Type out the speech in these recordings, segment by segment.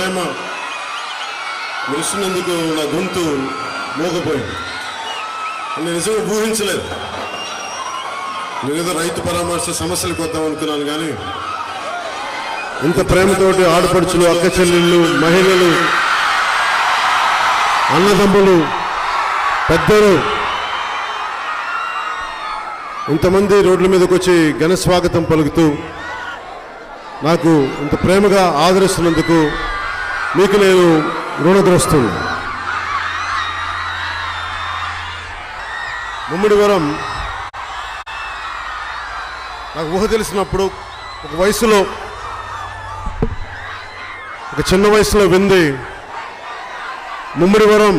ప్రేమ మీరు ఇస్తున్నందుకు నా గొంతు మోగపోయింది నేను నిజంగా ఊహించలేదు నేను ఏదో రైతు పరామర్శ సమస్యలకు వద్దాం అనుకున్నాను కానీ ఇంత ప్రేమతోటి ఆడపడుచులు అక్క చెల్లెళ్ళు మహిళలు అన్నదమ్ములు పెద్దలు ఇంతమంది రోడ్ల మీదకి వచ్చి ఘన స్వాగతం పలుకుతూ నాకు ఇంత ప్రేమగా ఆదరిస్తున్నందుకు మీకు నేను రుణగ్రస్తుని ముమ్మిడివరం నాకు ఊహ తెలిసినప్పుడు ఒక వయసులో ఒక చిన్న వయసులో వింది ముమ్మిడివరం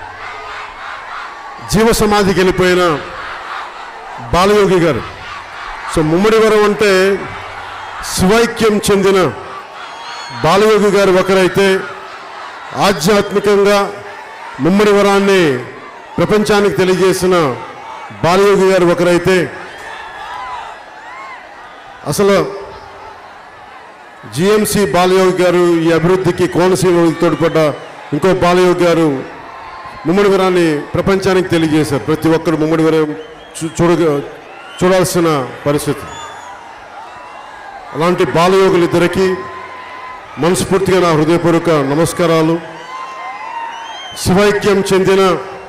జీవ సమాధికి వెళ్ళిపోయిన బాలయోగి గారు సో ముమ్మడివరం అంటే శివైక్యం చెందిన బాలయోగి గారు ఒకరైతే ఆధ్యాత్మికంగా ముమ్మడివరాన్ని ప్రపంచానికి తెలియజేసిన బాలయోగి గారు ఒకరైతే అసలు జిఎంసి బాలయోగి గారు ఈ అభివృద్ధికి కోనసీమ తోడ్పడ్డ ఇంకో బాలయోగి గారు ముమ్మడివరాన్ని ప్రపంచానికి తెలియజేశారు ప్రతి ఒక్కరు ముమ్మడివరం చూ- చూడ చూడాల్సిన పరిస్థితి అలాంటి బాలయోగులిద్దరికీ మనస్ఫూర్తిగా నా హృదయపూర్వక నమస్కారాలు శివైక్యం చెందిన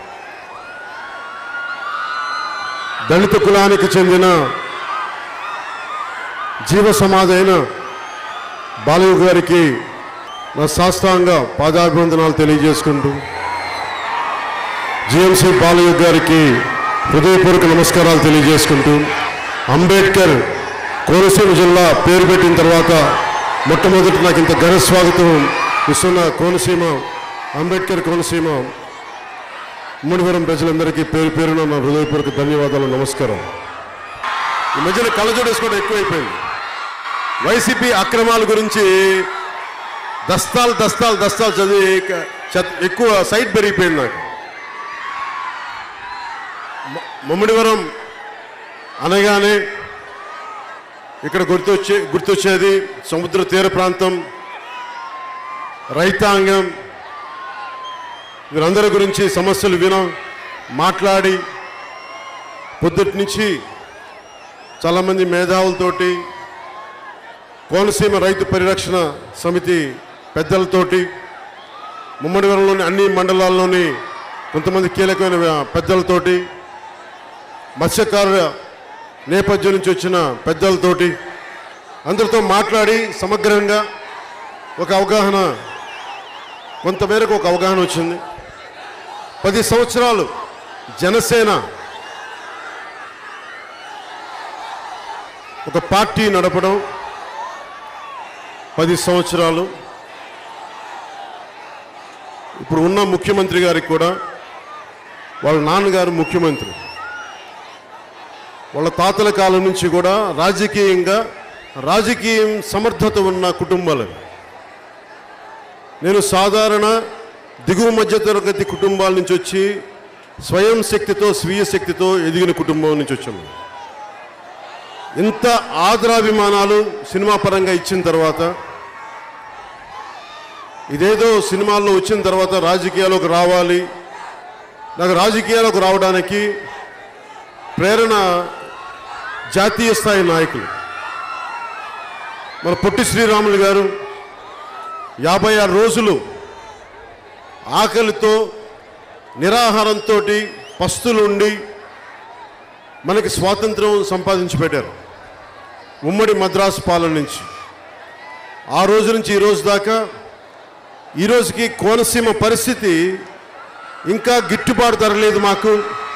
దళిత కులానికి చెందిన జీవ సమాధి అయిన బాలయోగి గారికి నా శాస్త్రాంగ పాదాభివందనాలు తెలియజేసుకుంటూ జిఎంసి బాలయోగి గారికి హృదయపూర్వక నమస్కారాలు తెలియజేసుకుంటూ అంబేద్కర్ కోనసీమ జిల్లా పేరు పెట్టిన తర్వాత మొట్టమొదటి నాకు ఇంత ఘన స్వాగతం ఇస్తున్న కోనసీమ అంబేద్కర్ కోనసీమ ముడివరం ప్రజలందరికీ పేరు పేరున నా హృదయపూర్వక ధన్యవాదాలు నమస్కారం ఈ మధ్యన కళ్ళజోడేసుకోవడం ఎక్కువైపోయింది వైసీపీ అక్రమాల గురించి దస్తాలు దస్తాలు దస్తాలు చదివి క- చ- ఎక్కువ సైట్ పెరిగిపోయింది నాకు మ- ముమ్మిడివరం అనగానే ఇక్కడ గుర్తొచ్చే గుర్తొచ్చేది సముద్ర తీర ప్రాంతం రైతాంగం వీరందరి గురించి సమస్యలు వినం మాట్లాడి పొద్దుటి నుంచి చాలామంది మేధావులతోటి కోనసీమ రైతు పరిరక్షణ సమితి పెద్దలతోటి ముమ్మడివరంలోని అన్ని మండలాల్లోని కొంతమంది కీలకమైన పెద్దలతోటి మత్స్యకారుల నేపథ్యం నుంచి వచ్చిన పెద్దలతోటి అందరితో మాట్లాడి సమగ్రంగా ఒక అవగాహన కొంతమేరకు ఒక అవగాహన వచ్చింది పది సంవత్సరాలు జనసేన ఒక పార్టీ నడపడం పది సంవత్సరాలు ఇప్పుడు ఉన్న ముఖ్యమంత్రి గారికి కూడా వాళ్ళ నాన్నగారు ముఖ్యమంత్రి వాళ్ళ తాతల కాలం నుంచి కూడా రాజకీయంగా రాజకీయం సమర్థత ఉన్న కుటుంబాలు నేను సాధారణ దిగువ మధ్య తరగతి కుటుంబాల నుంచి వచ్చి స్వయం శక్తితో స్వీయ శక్తితో ఎదిగిన కుటుంబం నుంచి వచ్చాను ఇంత ఆదరాభిమానాలు సినిమా పరంగా ఇచ్చిన తర్వాత ఇదేదో సినిమాల్లో వచ్చిన తర్వాత రాజకీయాల్లోకి రావాలి నాకు రాజకీయాల్లోకి రావడానికి ప్రేరణ జాతీయ స్థాయి నాయకులు మన పొట్టి శ్రీరాములు గారు యాభై ఆరు రోజులు ఆకలితో నిరాహారంతో పస్తులుండి మనకి స్వాతంత్రం సంపాదించి పెట్టారు ఉమ్మడి మద్రాసు పాలన నుంచి ఆ రోజు నుంచి ఈ రోజు దాకా ఈ రోజుకి కోనసీమ పరిస్థితి ఇంకా గిట్టుబాటు ధర లేదు మాకు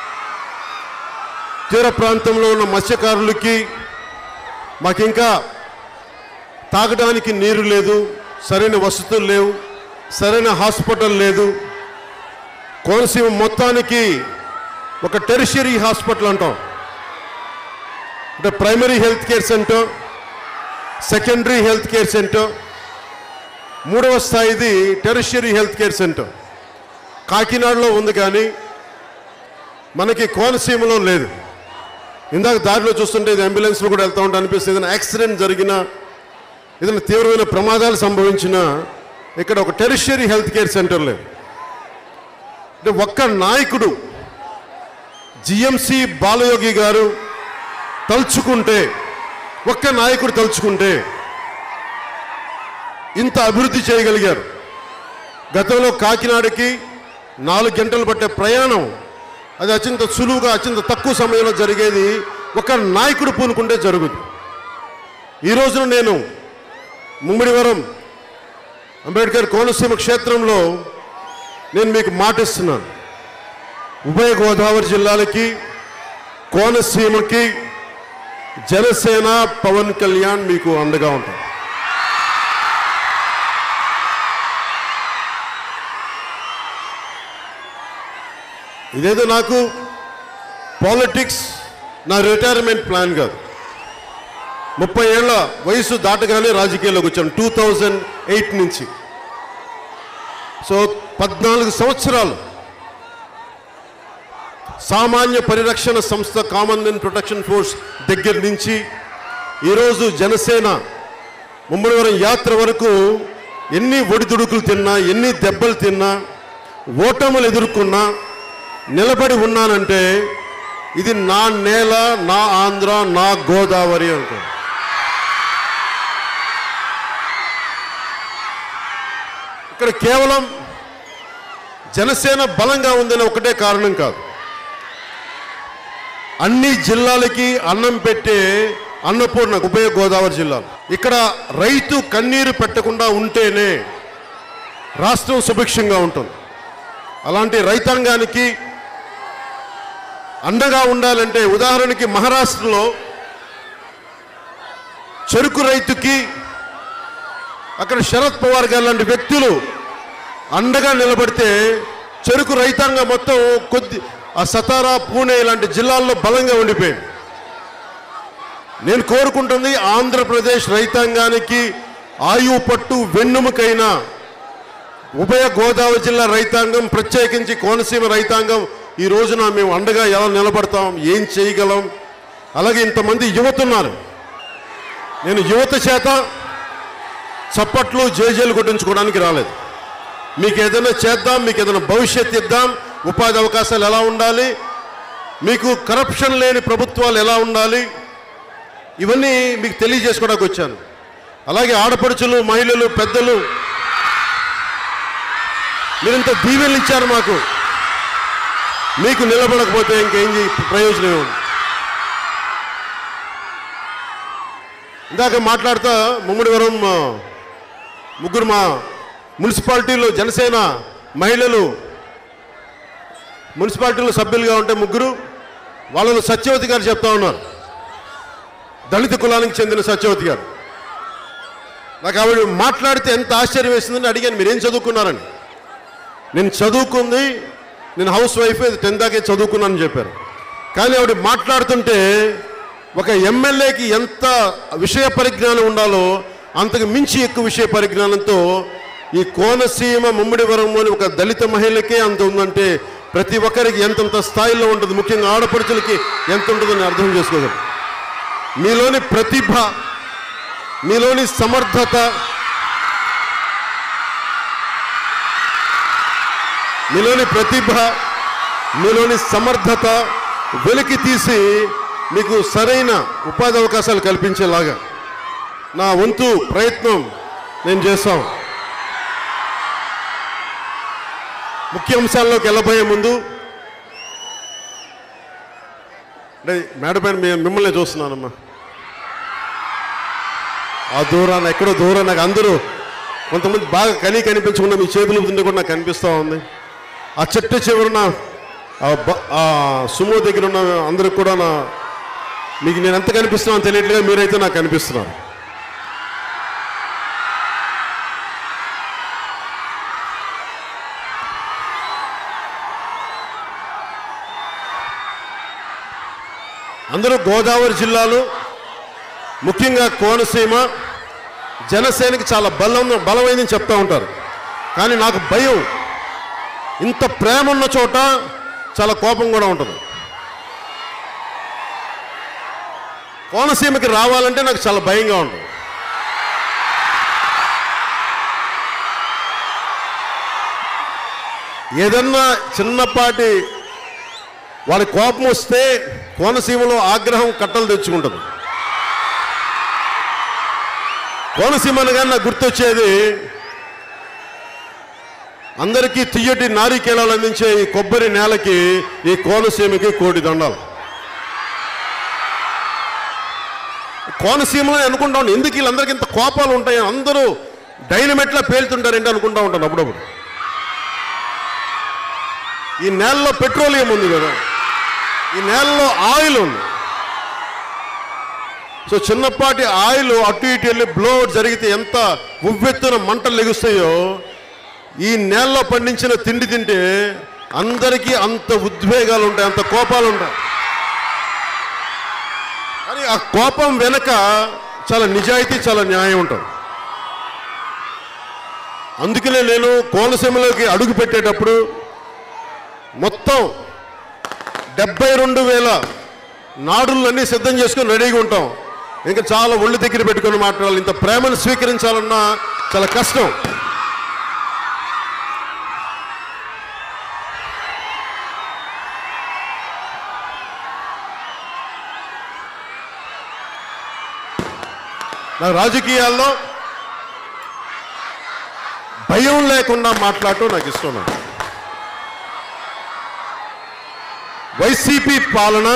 తీర ప్రాంతంలో ఉన్న మత్స్యకారులకి మాకు ఇంకా తాగడానికి నీరు లేదు సరైన వసతులు లేవు సరైన హాస్పిటల్ లేదు కోనసీమ మొత్తానికి ఒక టెరిషరీ హాస్పిటల్ అంటాం అంటే primary health care centre secondary health care centre మూడవ స్థాయిది టెరిషరీ హెల్త్ కేర్ సెంటర్ కాకినాడలో ఉంది కానీ మనకి కోనసీమలో లేదు ఇందాక దారిలో చూస్తుంటే ఇది అంబులెన్స్లో కూడా వెళ్తూ ఉంటే అనిపిస్తుంది ఏదైనా యాక్సిడెంట్ జరిగినా ఏదైనా తీవ్రమైన ప్రమాదాలు సంభవించినా ఇక్కడ ఒక టెరిషరీ హెల్త్ కేర్ సెంటర్ లేదు అంటే ఒక్క నాయకుడు జిఎంసి బాలయోగి గారు తలుచుకుంటే ఒక్క నాయకుడు తలుచుకుంటే ఇంత అభివృద్ధి చేయగలిగారు గతంలో కాకినాడకి నాలుగు గంటలు పట్టే ప్రయాణం అది అత్యంత సులువుగా అత్యంత తక్కువ సమయంలో జరిగేది ఒక నాయకుడు పూనుకుంటే జరుగుతుంది ఈ రోజున నేను ముమ్మిడివరం అంబేద్కర్ కోనసీమ క్షేత్రంలో నేను మీకు మాటిస్తున్నాను ఉభయ గోదావరి జిల్లాలకి కోనసీమకి జనసేన పవన్ కళ్యాణ్ మీకు అండగా ఉంటారు ఇదేదో నాకు పాలిటిక్స్ నా రిటైర్మెంట్ ప్లాన్ కాదు ముప్పై ఏళ్ల వయసు దాటగానే రాజకీయాల్లోకి వచ్చాను టూ థౌజండ్ ఎయిట్ నుంచి సో పద్నాలుగు సంవత్సరాలు సామాన్య పరిరక్షణ సంస్థ కామన్వెల్త్ ప్రొటెక్షన్ ఫోర్స్ దగ్గర నుంచి ఈరోజు జనసేన ముమ్మడివరం యాత్ర వరకు ఎన్ని ఒడిదుడుకులు తిన్నా ఎన్ని దెబ్బలు తిన్నా ఓటములు ఎదుర్కొన్నా నిలబడి ఉన్నానంటే ఇది నా నేల నా ఆంధ్ర నా గోదావరి అనుకో ఇక్కడ కేవలం జనసేన బలంగా ఉందని ఒకటే కారణం కాదు అన్ని జిల్లాలకి అన్నం పెట్టే అన్నపూర్ణ ఉభయ గోదావరి జిల్లాలు ఇక్కడ రైతు కన్నీరు పెట్టకుండా ఉంటేనే రాష్ట్రం సుభిక్షంగా ఉంటుంది అలాంటి రైతాంగానికి అండగా ఉండాలంటే ఉదాహరణకి మహారాష్ట్రలో చెరుకు రైతుకి అక్కడ శరద్ పవార్ గారు లాంటి వ్యక్తులు అండగా నిలబడితే చెరుకు రైతాంగం మొత్తం కొద్ది ఆ సతారా పూణే లాంటి జిల్లాల్లో బలంగా ఉండిపోయింది నేను కోరుకుంటుంది ఆంధ్రప్రదేశ్ రైతాంగానికి ఆయువు పట్టు వెన్నుముకైన ఉభయ గోదావరి జిల్లా రైతాంగం ప్రత్యేకించి కోనసీమ రైతాంగం ఈ రోజున మేము అండగా ఎలా నిలబడతాం ఏం చేయగలం అలాగే ఇంతమంది యువత ఉన్నారు నేను యువత చేత చప్పట్లు జేజేలు కొట్టించుకోవడానికి రాలేదు మీకు ఏదైనా చేద్దాం మీకు ఏదైనా భవిష్యత్ ఇద్దాం ఉపాధి అవకాశాలు ఎలా ఉండాలి మీకు కరప్షన్ లేని ప్రభుత్వాలు ఎలా ఉండాలి ఇవన్నీ మీకు తెలియజేసుకోవడానికి వచ్చాను అలాగే ఆడపడుచులు మహిళలు పెద్దలు మీరింత దీవెనలు ఇచ్చారు మాకు మీకు నిలబడకపోతే ఇంకేం చేయ- ప్రయోజనం ఏముంది ఇందాక మాట్లాడుతా ముమ్మడివరం ఆ, ముగ్గురు మా మున్సిపాలిటీలో జనసేన మహిళలు మున్సిపాలిటీలో సభ్యులుగా ఉంటే ముగ్గురు వాళ్ళను సత్యవతి గారు చెప్తా ఉన్నారు దళిత కులానికి చెందిన సత్యవతి గారు నాకు ఆవిడ మాట్లాడితే ఎంత ఆశ్చర్యం వేసిందని అడిగాను మీరేం చదువుకున్నారని నేను చదువుకుంది నేను హౌస్ వైఫ్ టెన్త్ దాకే చదువుకున్నానని చెప్పారు కానీ ఆవిడ మాట్లాడుతుంటే ఒక ఎమ్మెల్యేకి ఎంత విషయ పరిజ్ఞానం ఉండాలో అంతకు మించి ఎక్కువ విషయ పరిజ్ఞానంతో ఈ కోనసీమ ముమ్మడివరం అని ఒక దళిత మహిళకే అంత ఉందంటే ప్రతి ఒక్కరికి ఎంతంత స్థాయిలో ఉంటుంది ముఖ్యంగా ఆడపడుచులకి ఎంత ఉంటుందని అర్థం చేసుకోగలరు మీలోని ప్రతిభ మీలోని సమర్థత మీలోని ప్రతిభ మీలోని సమర్థత వెలికి తీసి మీకు సరైన ఉపాధి అవకాశాలు కల్పించేలాగా నా వంతు ప్రయత్నం నేను చేస్తాం ముఖ్య అంశాల్లోకి వెళ్ళబోయే ముందు అంటే మేడ పైన మీ- మిమ్మల్ని చూస్తున్నానమ్మా ఆ దూరాన్ని ఎక్కడో దూరం నాకు అందరూ కొంతమంది బాగా కనీ కనిపించకుండా మీ చేతులు ఊపుతుంటే కూడా నాకు కనిపిస్తూ ఉంది ఆ చెట్టు చివరన ఆ బ- ఆ సుమో దగ్గర ఉన్న అందరికి కూడా నా మీకు నేను ఎంత కనిపిస్తున్నాను తెలియట్లేదు మీరైతే నాకు కనిపిస్తున్నారు అందరూ గోదావరి జిల్లాలో ముఖ్యంగా కోనసీమ జనసేనకి చాలా బలం బలమైందని చెప్తా ఉంటారు కానీ నాకు భయం ఇంత ప్రేమ ఉన్న చోట చాలా కోపం కూడా ఉంటుంది కోనసీమకి రావాలంటే నాకు చాలా భయంగా ఉంటుంది ఏదన్నా చిన్నపాటి వాళ్ళ కోపం వస్తే కోనసీమలో ఆగ్రహం కట్టలు తెచ్చుకుంటుంది కోనసీమ అనగానే నాకు గుర్తొచ్చేది అందరికీ తియ్యటి నారికేళాలు అందించే ఈ కొబ్బరి నేలకి ఈ కోనసీమకి కోటి దండాలు కోనసీమలో అనుకుంటా ఉంటాను ఎందుకు వీళ్ళందరికీ ఇంత కోపాలు ఉంటాయి అందరూ డైనమెట్లా పేలుతుంటారేంటి అనుకుంటా ఉంటాను అప్పుడప్పుడు ఈ నేలలో పెట్రోలియం ఉంది కదా ఈ నేలలో ఆయిల్ ఉంది సో చిన్నపాటి ఆయిల్ అటు ఇటు వెళ్ళి బ్లో జరిగితే ఎంత ఉవ్వెత్తున మంటలు లెగుస్తాయో ఈ నేలలో పండించిన తిండి తింటే అందరికీ అంత ఉద్వేగాలు ఉంటాయి అంత కోపాలు ఉంటాయి కానీ ఆ కోపం వెనక చాలా నిజాయితీ చాలా న్యాయం ఉంటుంది అందుకనే నేను కోనసీమలోకి అడుగు పెట్టేటప్పుడు మొత్తం డెబ్బై రెండు వేల నాడులన్నీ సిద్ధం చేసుకొని రెడీగా ఉంటాం ఇంకా చాలా ఒళ్ళు దగ్గర పెట్టుకొని మాట్లాడాలి ఇంత ప్రేమను స్వీకరించాలన్నా చాలా కష్టం నా రాజకీయాల్లో భయం లేకుండా మాట్లాడటం నాకు ఇష్టం నాకు వైసీపీ పాలన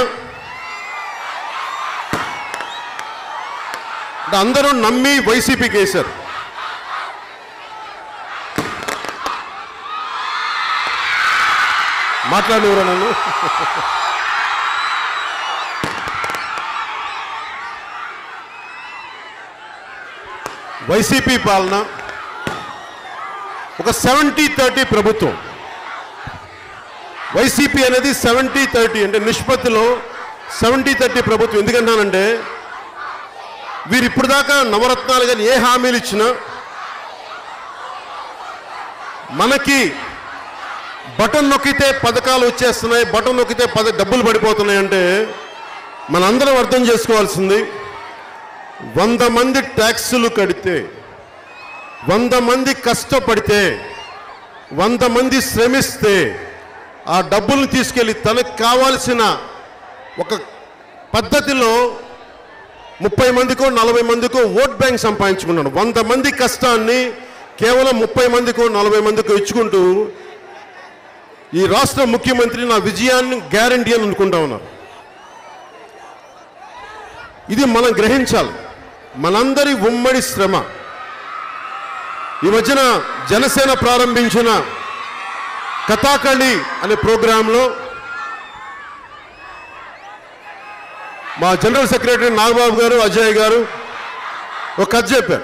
అంటే అందరూ నమ్మి వైసీపీకి వేశారు మాట్లాడినవరా నన్ను వైసీపీ పాలన ఒక సెవెంటీ థర్టీ ప్రభుత్వం వైసీపీ అనేది సెవెంటీ థర్టీ అంటే నిష్పత్తిలో సెవెంటీ థర్టీ ప్రభుత్వం ఎందుకంటానంటే వీరు ఇప్పుడు దాకా నవరత్నాలు కానీ ఏ హామీలు ఇచ్చినా మనకి బటన్ నొక్కితే పథకాలు వచ్చేస్తున్నాయి బటన్ నొక్కితే పద డబ్బులు పడిపోతున్నాయి అంటే మనందరం అర్థం చేసుకోవాల్సింది వంద మంది ట్యాక్సులు కడితే వంద మంది కష్టపడితే వంద మంది శ్రమిస్తే ఆ డబ్బుల్ని తీసుకెళ్ళి తనకు కావాల్సిన ఒక పద్ధతిలో ముప్పై మందికో నలభై మందికో ఓట్ బ్యాంక్ సంపాదించుకున్నాడు వంద మంది కష్టాన్ని కేవలం ముప్పై మందికో నలభై మందికో ఇచ్చుకుంటూ ఈ రాష్ట్ర ముఖ్యమంత్రి నా విజయాన్ని గ్యారంటీ అని అనుకుంటా ఉన్నారు ఇది మనం గ్రహించాలి మనందరి ఉమ్మడి శ్రమ ఈ మధ్యన జనసేన ప్రారంభించిన కథాకళి అనే ప్రోగ్రాంలో మా జనరల్ సెక్రటరీ నాగబాబు గారు అజయ్ గారు ఒక కథ చెప్పారు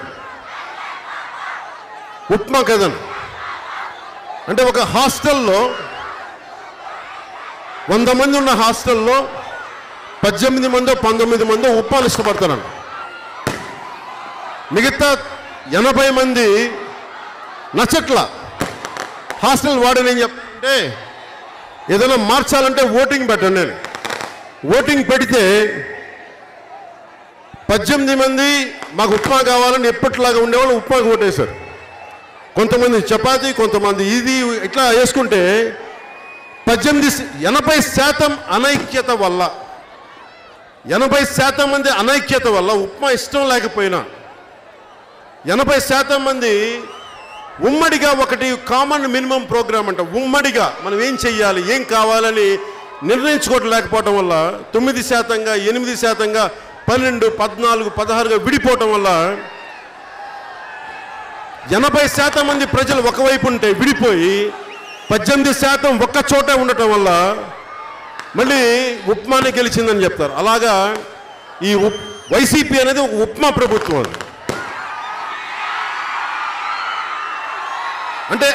ఉప్మా కథను అంటే ఒక హాస్టల్లో వంద మంది ఉన్న హాస్టల్లో పద్దెనిమిది మందో పంతొమ్మిది మందో ఉప్మాలు ఇష్టపడతారంట మిగతా ఎనభై మంది నచ్చట్ల హాస్టల్ వాడని ఏం చెప్తే ఏదైనా మార్చాలంటే ఓటింగ్ పెట్టండి నేను ఓటింగ్ పెడితే పద్దెనిమిది మంది మాకు ఉప్మా కావాలని ఎప్పటిలాగా ఉండేవాళ్ళు ఉప్మాకి ఓటేశారు కొంతమంది చపాతీ కొంతమంది ఇది ఇట్లా వేసుకుంటే పద్దెనిమిది శ- ఎనభై శాతం అనైక్యత వల్ల ఎనభై శాతం మంది అనైక్యత వల్ల ఉప్మా ఇష్టం లేకపోయినా ఎనభై శాతం మంది ఉమ్మడిగా ఒకటి కామన్ మినిమం ప్రోగ్రామ్ అంట ఉమ్మడిగా మనం ఏం చెయ్యాలి ఏం కావాలని నిర్ణయించుకోవటం లేకపోవటం వల్ల తొమ్మిది శాతంగా ఎనిమిది శాతంగా పన్నెండు పద్నాలుగు పదహారుగా విడిపోవటం వల్ల ఎనభై శాతం మంది ప్రజలు ఒకవైపు ఉంటే విడిపోయి పద్దెనిమిది శాతం ఒక్క చోటే ఉండటం వల్ల మళ్ళీ ఉప్మానే గెలిచిందని చెప్తారు అలాగా ఈ ఉప్ వైసీపీ అనేది ఒక ఉప్మా ప్రభుత్వం అది అంటే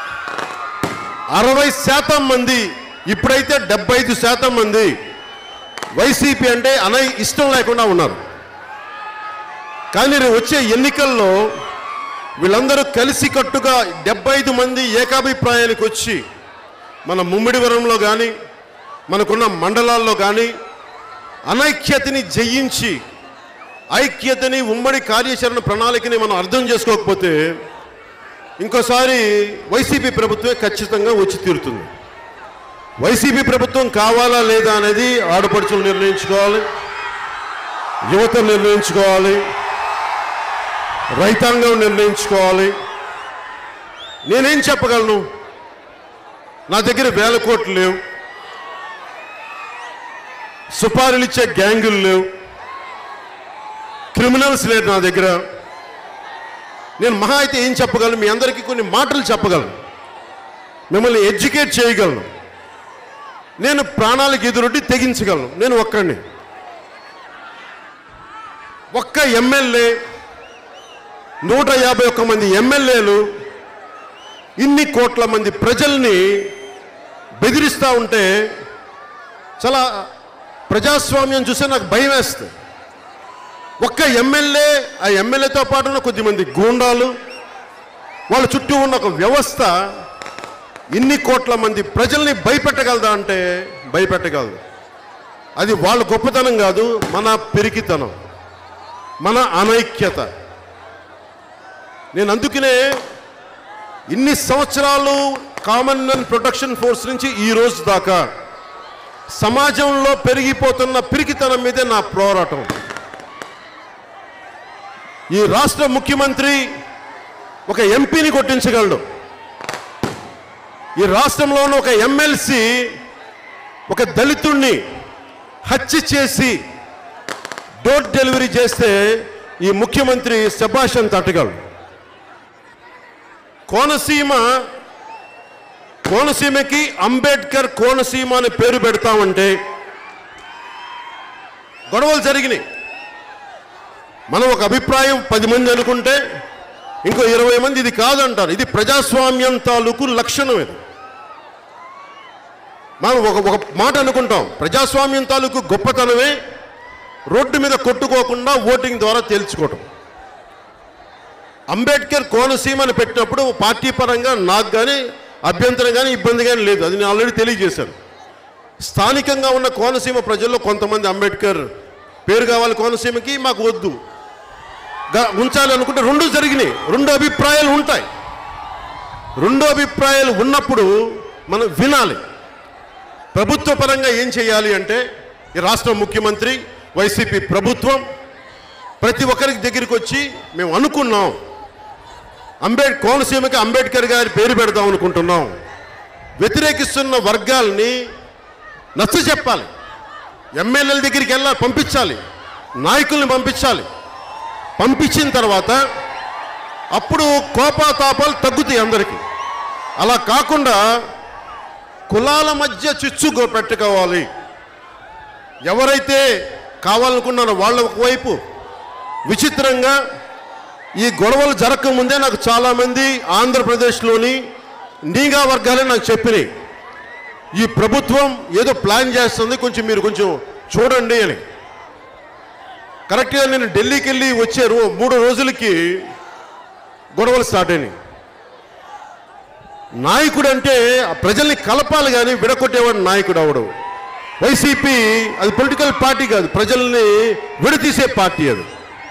అరవై శాతం మంది ఇప్పుడైతే డెబ్బై ఐదు శాతం మంది వైసీపీ అంటే అనై ఇష్టం లేకుండా ఉన్నారు కానీ రేపు వచ్చే ఎన్నికల్లో వీళ్ళందరూ కలిసికట్టుగా డెబ్బై ఐదు మంది ఏకాభిప్రాయానికి వచ్చి మన ముమ్మిడివరంలో కానీ మనకున్న మండలాల్లో కానీ అనైక్యతని జయించి ఐక్యతని ఉమ్మడి కార్యాచరణ ప్రణాళికని మనం అర్థం చేసుకోకపోతే ఇంకోసారి వైసీపీ ప్రభుత్వమే ఖచ్చితంగా వచ్చి తీరుతుంది వైసీపీ ప్రభుత్వం కావాలా లేదా అనేది ఆడపడుచులు నిర్ణయించుకోవాలి యువత నిర్ణయించుకోవాలి రైతాంగం నిర్ణయించుకోవాలి నేనేం చెప్పగలను నా దగ్గర వేల కోట్లు లేవు సుపారీలు ఇచ్చే గ్యాంగులు లేవు క్రిమినల్స్ లేరు నా దగ్గర నేను మహా అయితే ఏం చెప్పగలను మీ అందరికీ కొన్ని మాటలు చెప్పగలను మిమ్మల్ని ఎడ్యుకేట్ చేయగలను నేను ప్రాణాలకు ఎదురొడ్డి తెగించగలను నేను ఒక్కడిని ఒక్క ఎమ్మెల్యే నూట యాభై ఒక్క మంది ఎమ్మెల్యేలు ఇన్ని కోట్ల మంది ప్రజల్ని బెదిరిస్తూ ఉంటే చాలా ప్రజాస్వామ్యం చూస్తే నాకు భయం వేస్తుంది ఒక్క ఎమ్మెల్యే ఆ ఎమ్మెల్యేతో పాటు ఉన్న కొద్దిమంది గూండాలు వాళ్ళ చుట్టూ ఉన్న ఒక వ్యవస్థ ఇన్ని కోట్ల మంది ప్రజల్ని భయపెట్టగలదా అంటే భయపెట్టగలదు అది వాళ్ళ గొప్పతనం కాదు మన పెరికితనం మన అనైక్యత నేను అందుకనే ఇన్ని సంవత్సరాలు కామన్ అండ్ ప్రొటెక్షన్ ఫోర్స్ నుంచి ఈ రోజు దాకా సమాజంలో పెరిగిపోతున్న పిరికితనం మీదే నా పోరాటం ఈ రాష్ట్ర ముఖ్యమంత్రి ఒక ఎంపీని కొట్టించగలడు ఈ రాష్ట్రంలోని ఒక ఎమ్మెల్సీ ఒక దళితుణ్ణి హత్య చేసి డోర్ డెలివరీ చేస్తే ఈ ముఖ్యమంత్రి శభాషం తట్టగలడు కోనసీమ కోనసీమకి అంబేద్కర్ కోనసీమ అని పేరు పెడతామంటే గొడవలు జరిగినాయి మనం ఒక అభిప్రాయం పది మంది అనుకుంటే ఇంకో ఇరవై మంది ఇది కాదంటారు ఇది ప్రజాస్వామ్యం తాలూకు లక్షణం ఇది మనం ఒక ఒక మాట అనుకుంటాం ప్రజాస్వామ్యం తాలూకు గొప్పతనమే రోడ్డు మీద కొట్టుకోకుండా ఓటింగ్ ద్వారా తేల్చుకోవటం అంబేద్కర్ కోనసీమ అని పెట్టినప్పుడు పార్టీ పరంగా నాకు కానీ అభ్యంతరం కానీ ఇబ్బంది కానీ లేదు అది నేను ఆల్రెడీ తెలియజేశాను స్థానికంగా ఉన్న కోనసీమ ప్రజల్లో కొంతమంది అంబేద్కర్ పేరు కావాలి కోనసీమకి మాకు వద్దు గా- ఉంచాలి అనుకుంటే రెండు జరిగినాయి రెండు అభిప్రాయాలు ఉంటాయి రెండు అభిప్రాయాలు ఉన్నప్పుడు మనం వినాలి ప్రభుత్వ పరంగా ఏం చేయాలి అంటే ఈ రాష్ట్ర ముఖ్యమంత్రి వైసీపీ ప్రభుత్వం ప్రతి ఒక్కరికి దగ్గరికి వచ్చి మేము అనుకున్నాం అంబేడ్ కోనసీమకి అంబేద్కర్ గారి పేరు పెడదాం అనుకుంటున్నాం వ్యతిరేకిస్తున్న వర్గాల్ని నచ్చ చెప్పాలి ఎమ్మెల్యేల దగ్గరికి వెళ్ళాలి పంపించాలి నాయకుల్ని పంపించాలి పంపించిన తర్వాత అప్పుడు కోపాతాపాలు తగ్గుతాయి అందరికీ అలా కాకుండా కులాల మధ్య చిచ్చు గో- పెట్టుకోవాలి ఎవరైతే కావాలనుకున్నారో వాళ్ళ ఒకవైపు విచిత్రంగా ఈ గొడవలు జరగకముందే నాకు చాలామంది ఆంధ్రప్రదేశ్లోని నీగా వర్గాలే నాకు చెప్పినాయి ఈ ప్రభుత్వం ఏదో ప్లాన్ చేస్తుంది కొంచెం మీరు కొంచెం చూడండి అని కరెక్ట్గా నేను ఢిల్లీకి వెళ్ళి వచ్చే రో మూడు రోజులకి గొడవలు స్టార్ట్ అయినాయి నాయకుడు అంటే ఆ ప్రజల్ని కలపాలి కానీ విడగొట్టేవాడు నాయకుడు అవడు వైసీపీ అది పొలిటికల్ పార్టీ కాదు ప్రజల్ని విడతీసే పార్టీ అది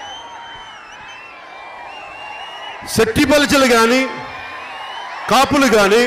శెట్టి బలిచలు కానీ కాపులు కానీ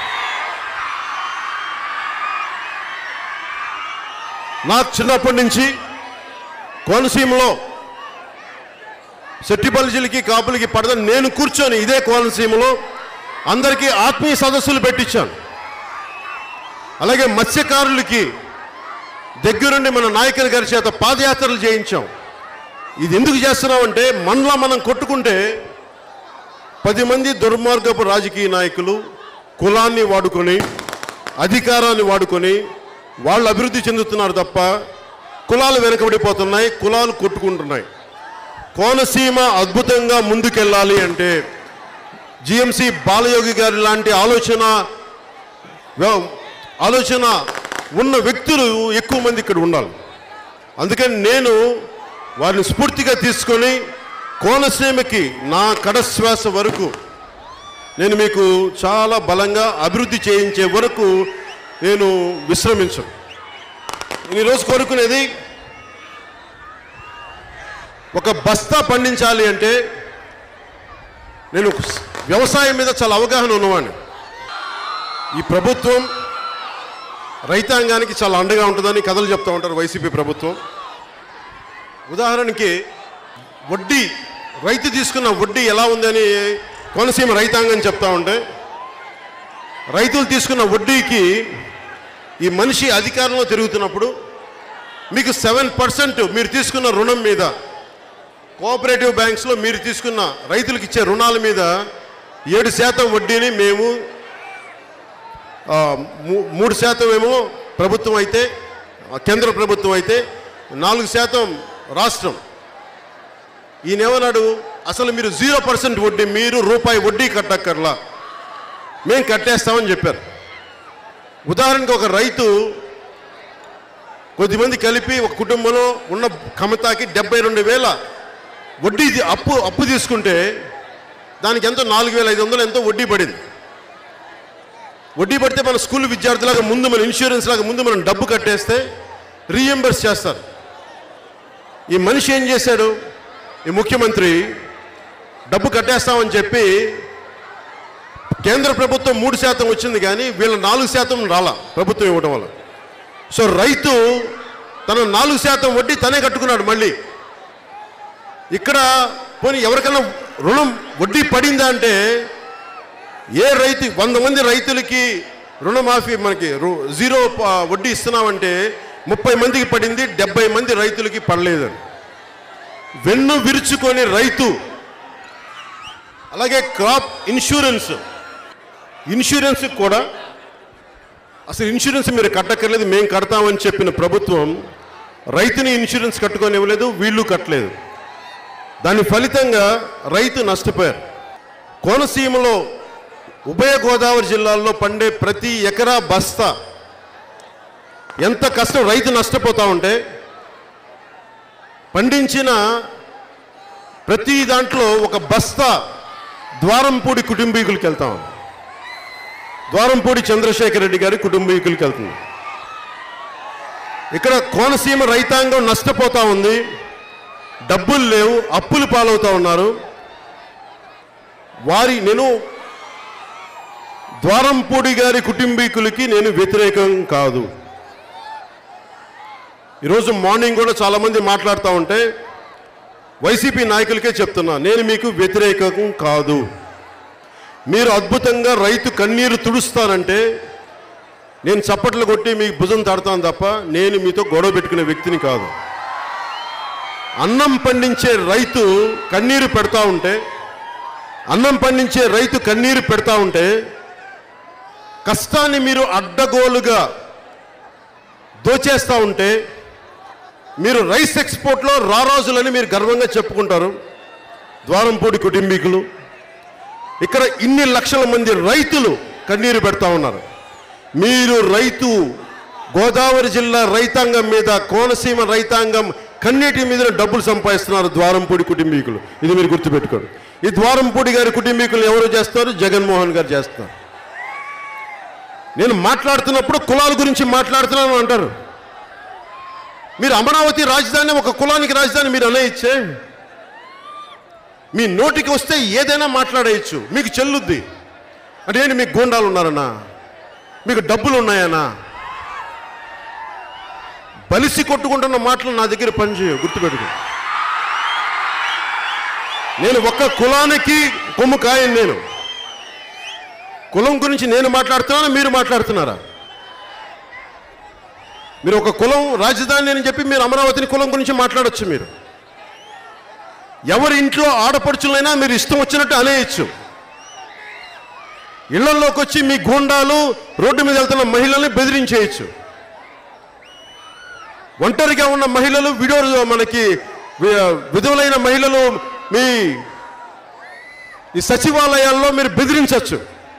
నాకు చిన్నప్పటి నుంచి కోనసీమలో శెట్టి బలిజలకి కాపులకి పడదని నేను కూర్చొని ఇదే కోనసీమలో అందరికీ ఆత్మీయ సదస్సులు పెట్టించాను అలాగే మత్స్యకారులకి దగ్గరుండి మన నాయకుల గారి చేత పాదయాత్రలు చేయించాం ఇది ఎందుకు చేస్తున్నామంటే మనలో మనం కొట్టుకుంటే పది మంది దుర్మార్గపు రాజకీయ నాయకులు కులాన్ని వాడుకొని అధికారాన్ని వాడుకొని వాళ్ళు అభివృద్ధి చెందుతున్నారు తప్ప కులాలు వెనకబడిపోతున్నాయి కులాలు కొట్టుకుంటున్నాయి కోనసీమ అద్భుతంగా ముందుకెళ్ళాలి అంటే జిఎంసి బాలయోగి గారి లాంటి ఆలోచన వ్య- ఆలోచన ఉన్న వ్యక్తులు ఎక్కువ మంది ఇక్కడ ఉండాలి అందుకని నేను వారిని స్ఫూర్తిగా తీసుకొని కోనసీమకి నా కడశ్వాస వరకు నేను మీకు చాలా బలంగా అభివృద్ధి చేయించే వరకు నేను విశ్రమించను నేను ఈరోజు కోరుకునేది ఒక బస్తా పండించాలి అంటే నేను వ్యవసాయం మీద చాలా అవగాహన ఉన్నవాడిని ఈ ప్రభుత్వం రైతాంగానికి చాలా అండగా ఉంటుందని కథలు చెప్తూ ఉంటారు వైసీపీ ప్రభుత్వం ఉదాహరణకి వడ్డీ రైతు తీసుకున్న వడ్డీ ఎలా ఉందని కోనసీమ రైతాంగం చెప్తా ఉంటే రైతులు తీసుకున్న వడ్డీకి ఈ మనిషి అధికారంలో తిరుగుతున్నప్పుడు మీకు సెవెన్ పర్సెంట్ మీరు తీసుకున్న రుణం మీద కోఆపరేటివ్ బ్యాంక్స్లో మీరు తీసుకున్న రైతులకు ఇచ్చే రుణాల మీద ఏడు శాతం వడ్డీని మేము ఆ, మూ- మూడు శాతం ఏమో ప్రభుత్వం అయితే ఆ, కేంద్ర ప్రభుత్వం అయితే నాలుగు శాతం రాష్ట్రం ఈయనేమన్నాడు అసలు మీరు జీరో పర్సెంట్ వడ్డీ మీరు రూపాయి వడ్డీ కట్టక్కర్లా మేము కట్టేస్తామని చెప్పారు ఉదాహరణకు ఒక రైతు కొద్దిమంది కలిపి ఒక కుటుంబంలో ఉన్న కమతాకి డెబ్బై రెండు వేల వడ్డీ తీ- అప్పు అప్పు తీసుకుంటే దానికి ఎంతో నాలుగు వేల ఐదు వందలు ఎంతో వడ్డీ పడింది వడ్డీ పడితే మన స్కూల్ విద్యార్థులాగా ముందు మన ఇన్సూరెన్స్ లాగా ముందు మనం డబ్బు కట్టేస్తే రీఎంబర్స్ చేస్తారు ఈ మనిషి ఏం చేశాడు ఈ ముఖ్యమంత్రి డబ్బు కట్టేస్తామని చెప్పి కేంద్ర ప్రభుత్వం మూడు శాతం వచ్చింది కానీ వీళ్ళ నాలుగు శాతం రాలా ప్రభుత్వం ఇవ్వడం వల్ల సో రైతు తన నాలుగు శాతం వడ్డీ తనే కట్టుకున్నాడు మళ్ళీ ఇక్కడ పోనీ ఎవరికైనా రుణం వడ్డీ పడిందా అంటే ఏ రైతు వంద మంది రైతులకి రుణమాఫీ మనకి రు- జీరో ప- వడ్డీ ఇస్తున్నామంటే ముప్పై మందికి పడింది డెబ్బై మంది రైతులకి పడలేదని వెన్ను విరుచుకొని రైతు అలాగే క్రాప్ ఇన్సూరెన్స్ ఇన్సూరెన్స్ కూడా అసలు ఇన్సూరెన్స్ మీరు కట్టక్కర్లేదు మేము కడతామని చెప్పిన ప్రభుత్వం రైతుని ఇన్సూరెన్స్ కట్టుకొని ఇవ్వలేదు వీళ్ళు కట్టలేదు దాని ఫలితంగా రైతు నష్టపోయారు కోనసీమలో ఉభయ గోదావరి జిల్లాల్లో పండే ప్రతి ఎకరా బస్తా ఎంత కష్టం రైతు నష్టపోతా ఉంటే పండించిన ప్రతి దాంట్లో ఒక బస్తా ద్వారంపూడి కుటుంబీకులకి వెళ్తాం ద్వారంపూడి చంద్రశేఖర్ రెడ్డి గారి కుటుంబీకులకి వెళ్తుంది ఇక్కడ కోనసీమ రైతాంగం నష్టపోతా ఉంది డబ్బులు లేవు అప్పులు పాలవుతా ఉన్నారు వారి నేను ద్వారంపూడి గారి కుటుంబీకులకి నేను వ్యతిరేకం కాదు ఈరోజు మార్నింగ్ కూడా చాలామంది మాట్లాడుతూ ఉంటే వైసీపీ నాయకులకే చెప్తున్నా నేను మీకు వ్యతిరేకం కాదు మీరు అద్భుతంగా రైతు కన్నీరు తుడుస్తానంటే నేను చప్పట్లు కొట్టి మీకు భుజం తడతాను తప్ప నేను మీతో గొడవ పెట్టుకునే వ్యక్తిని కాదు అన్నం పండించే రైతు కన్నీరు పెడతా ఉంటే అన్నం పండించే రైతు కన్నీరు పెడతా ఉంటే కష్టాన్ని మీరు అడ్డగోలుగా దోచేస్తూ ఉంటే మీరు రైస్ ఎక్స్పోర్ట్లో రారాజులని మీరు గర్వంగా చెప్పుకుంటారు ద్వారంపూడి కుటుంబీకులు ఇక్కడ ఇన్ని లక్షల మంది రైతులు కన్నీరు పెడతా ఉన్నారు మీరు రైతు గోదావరి జిల్లా రైతాంగం మీద కోనసీమ రైతాంగం కన్నీటి మీద డబ్బులు సంపాదిస్తున్నారు ద్వారంపూడి కుటుంబీకులు ఇది మీరు గుర్తుపెట్టుకోండి ఈ ద్వారంపూడి గారి కుటుంబీకులు ఎవరు చేస్తారు జగన్మోహన్ గారు చేస్తారు నేను మాట్లాడుతున్నప్పుడు కులాల గురించి మాట్లాడుతున్నాను అంటారు మీరు అమరావతి రాజధాని ఒక కులానికి రాజధాని మీరు అనేయచ్చే మీ నోటికి వస్తే ఏదైనా మాట్లాడేయచ్చు మీకు చెల్లుద్ది అంటే ఏంటి మీకు గూండాలు ఉన్నారన్నా మీకు డబ్బులు ఉన్నాయనా బలిసి కొట్టుకుంటున్న మాటలు నా దగ్గర పనిచేయవు గుర్తుపెట్టుకో నేను ఒక్క కులానికి కొమ్ము కాయను నేను కులం గురించి నేను మాట్లాడుతున్నానా మీరు మాట్లాడుతున్నారా మీరు ఒక కులం రాజధాని అని చెప్పి మీరు అమరావతిని కులం గురించి మాట్లాడొచ్చు మీరు ఎవరి ఇంట్లో ఆడపడుచులైనా మీరు ఇష్టం వచ్చినట్టు అనేయచ్చు ఇళ్లలోకి వచ్చి మీ గూండాలు రోడ్డు మీద వెళ్తున్న మహిళల్ని బెదిరించేయచ్చు ఒంటరిగా ఉన్న మహిళలు విడో మనకి వి- విధులైన మహిళలు మీ ఈ సచివాలయాల్లో మీరు బెదిరించవచ్చు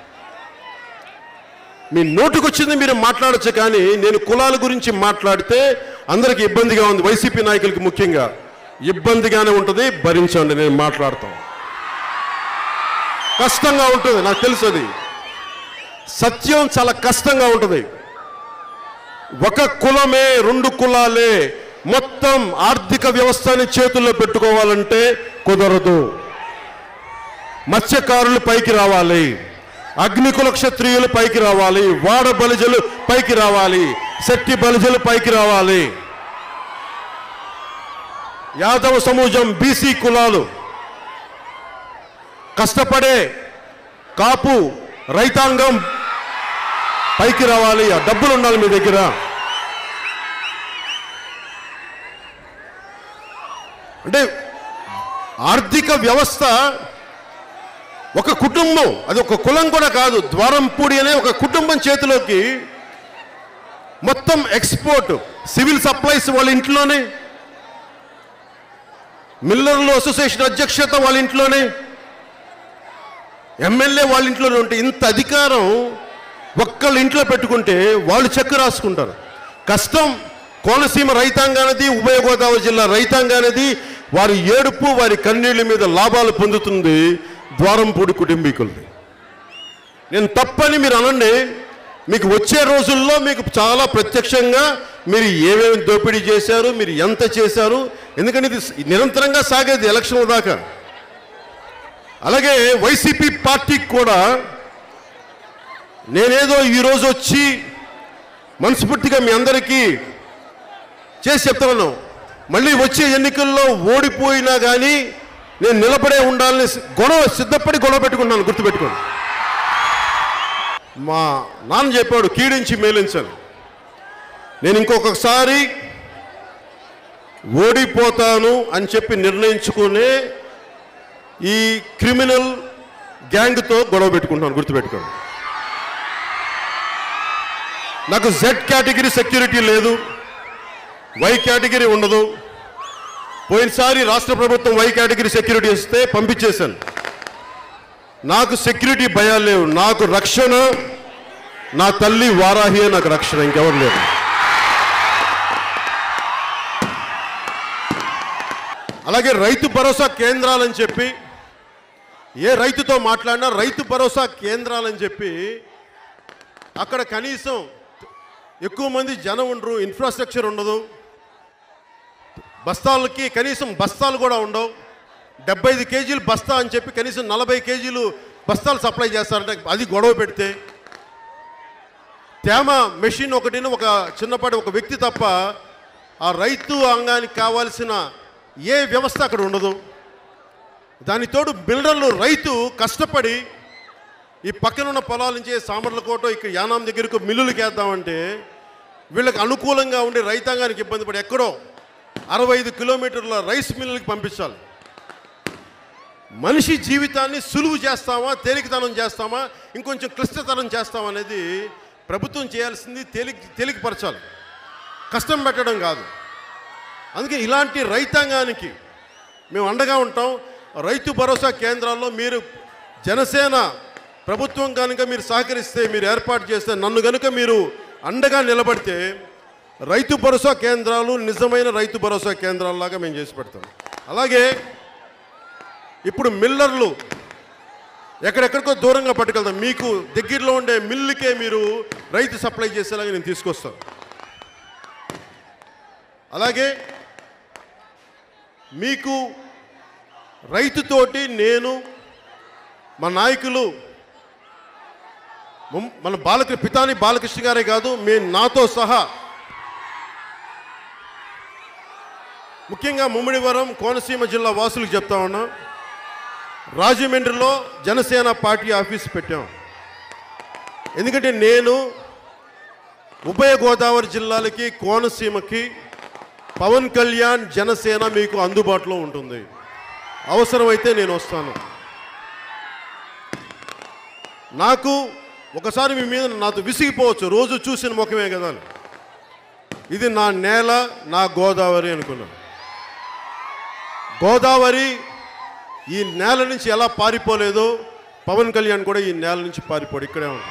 మీ నోటుకొచ్చింది మీరు మాట్లాడచ్చు కానీ నేను కులాల గురించి మాట్లాడితే అందరికి ఇబ్బందిగా ఉంది వైసీపీ నాయకులకి ముఖ్యంగా ఇబ్బందిగానే ఉంటుంది భరించండి నేను మాట్లాడతాం కష్టంగా ఉంటుంది నాకు తెలుసు అది సత్యం చాలా కష్టంగా ఉంటుంది ఒక కులమే రెండు కులాలే మొత్తం ఆర్థిక వ్యవస్థని చేతుల్లో పెట్టుకోవాలంటే కుదరదు మత్స్యకారులు పైకి రావాలి అగ్నికుల క్షత్రియులు పైకి రావాలి వాడ బలిజలు పైకి రావాలి శక్తి బలిజలు పైకి రావాలి యాదవ సమూహం బీసీ కులాలు కష్టపడే కాపు రైతాంగం పైకి రావాలి ఆ డబ్బులు ఉండాలి మీ దగ్గర అంటే ఆర్థిక వ్యవస్థ ఒక కుటుంబం అది ఒక కులం కూడా కాదు ద్వారంపూడి అనే ఒక కుటుంబం చేతిలోకి మొత్తం ఎక్స్పోర్ట్ సివిల్ సప్లైస్ వాళ్ళ ఇంట్లోనే మిల్లర్లు అసోసియేషన్ అధ్యక్షత వాళ్ళ ఇంట్లోనే ఎమ్మెల్యే వాళ్ళ ఇంట్లోనే ఉంటే ఇంత అధికారం ఒక్కళ్ళ ఇంట్లో పెట్టుకుంటే వాళ్ళు చెక్ రాసుకుంటారు కష్టం కోనసీమ రైతాంగానది ఉభయ గోదావరి జిల్లా రైతాంగానది వారి ఏడుపు వారి కన్నీళ్ళ మీద లాభాలు పొందుతుంది ద్వారంపూడి కుటుంబీకులది నేను తప్పని మీరు అనండి మీకు వచ్చే రోజుల్లో మీకు చాలా ప్రత్యక్షంగా మీరు ఏమేమి దోపిడీ చేశారు మీరు ఎంత చేశారు ఎందుకంటే ఇది నిరంతరంగా సాగేది ఎలక్షన్ల దాకా అలాగే వైసీపీ పార్టీకి కూడా నేనేదో ఈరోజు వచ్చి మనస్ఫూర్తిగా మీ అందరికీ చేసి చెప్తున్నాను మళ్ళీ వచ్చే ఎన్నికల్లో ఓడిపోయినా కానీ నేను నిలబడే ఉండాలని గొడవ సిద్ధపడి గొడవ పెట్టుకున్నాను గుర్తుపెట్టుకోండి మా నాన్న చెప్పాడు కీడించి మేలించాను నేను ఇంకొకసారి ఓడిపోతాను అని చెప్పి నిర్ణయించుకునే ఈ క్రిమినల్ గ్యాంగ్తో గొడవ పెట్టుకుంటాను గుర్తుపెట్టుకోండి నాకు జెడ్ కేటగిరీ సెక్యూరిటీ లేదు వై కేటగిరీ ఉండదు పోయినసారి రాష్ట్ర ప్రభుత్వం వై కేటగిరీ సెక్యూరిటీ ఇస్తే పంపించేశాను నాకు సెక్యూరిటీ భయాలు లేవు నాకు రక్షణ నా తల్లి వారాహియే నాకు రక్షణ ఇంకెవరు లేరు అలాగే రైతు భరోసా కేంద్రాలని చెప్పి ఏ రైతుతో మాట్లాడినా రైతు భరోసా కేంద్రాలని చెప్పి అక్కడ కనీసం ఎక్కువ మంది జనం ఉండరు ఇన్ఫ్రాస్ట్రక్చర్ ఉండదు బస్తాలకి కనీసం బస్తాలు కూడా ఉండవు డెబ్బై ఐదు కేజీలు బస్తా అని చెప్పి కనీసం నలభై కేజీలు బస్తాలు సప్లై చేస్తారంటే అది గొడవ పెడితే తేమ మెషిన్ ఒకటిని ఒక చిన్నపాటి ఒక వ్యక్తి తప్ప ఆ రైతు అంగానికి కావాల్సిన ఏ వ్యవస్థ అక్కడ ఉండదు దాని తోడు బిల్డర్లు రైతు కష్టపడి ఈ పక్కన ఉన్న పొలాల నుంచి సామర్లకోట ఇక్కడ యానాం దగ్గరకు మిల్లులకి వేద్దామంటే వీళ్ళకి అనుకూలంగా ఉండే రైతాంగానికి ఇబ్బంది పడి ఎక్కడో అరవై ఐదు కిలోమీటర్ల రైస్ మిల్లులకి పంపించాలి మనిషి జీవితాన్ని సులువు చేస్తామా తేలికతనం చేస్తామా ఇంకొంచెం క్లిష్టతరం చేస్తామా అనేది ప్రభుత్వం చేయాల్సింది తేలిక తేలికపరచాలి కష్టం పెట్టడం కాదు అందుకే ఇలాంటి రైతాంగానికి మేము అండగా ఉంటాం రైతు భరోసా కేంద్రాల్లో మీరు జనసేన ప్రభుత్వం కనుక మీరు సహకరిస్తే మీరు ఏర్పాటు చేస్తే నన్ను కనుక మీరు అండగా నిలబడితే రైతు భరోసా కేంద్రాలు నిజమైన రైతు భరోసా కేంద్రాల్లాగా మేము చేసి పెడతాం అలాగే ఇప్పుడు మిల్లర్లు ఎక్కడెక్కడికో దూరంగా పట్టుకెళ్తాం మీకు దగ్గరలో ఉండే మిల్లుకే మీరు రైతు సప్లై చేసేలాగా నేను తీసుకొస్తాను అలాగే మీకు రైతుతోటి నేను మా నాయకులు ముం- మన బాలకృ పితాని బాలకృష్ణ గారే కాదు మీ నాతో సహా ముఖ్యంగా ముమ్మిడివరం కోనసీమ జిల్లా వాసులకు చెప్తా ఉన్నా రాజమండ్రిలో జనసేన పార్టీ ఆఫీస్ పెట్టాం ఎందుకంటే నేను ఉభయ గోదావరి జిల్లాలకి కోనసీమకి పవన్ కళ్యాణ్ జనసేన మీకు అందుబాటులో ఉంటుంది అవసరమైతే నేను వస్తాను నాకు ఒకసారి మీ మీద నాతో విసిగిపోవచ్చు రోజు చూసిన ముఖమే కదా అని. ఇది నా నేల నా గోదావరి అనుకున్నాను గోదావరి ఈ నేల నుంచి ఎలా పారిపోలేదో పవన్ కళ్యాణ్ కూడా ఈ నేల నుంచి పారిపోడు ఇక్కడే ఉంటాడు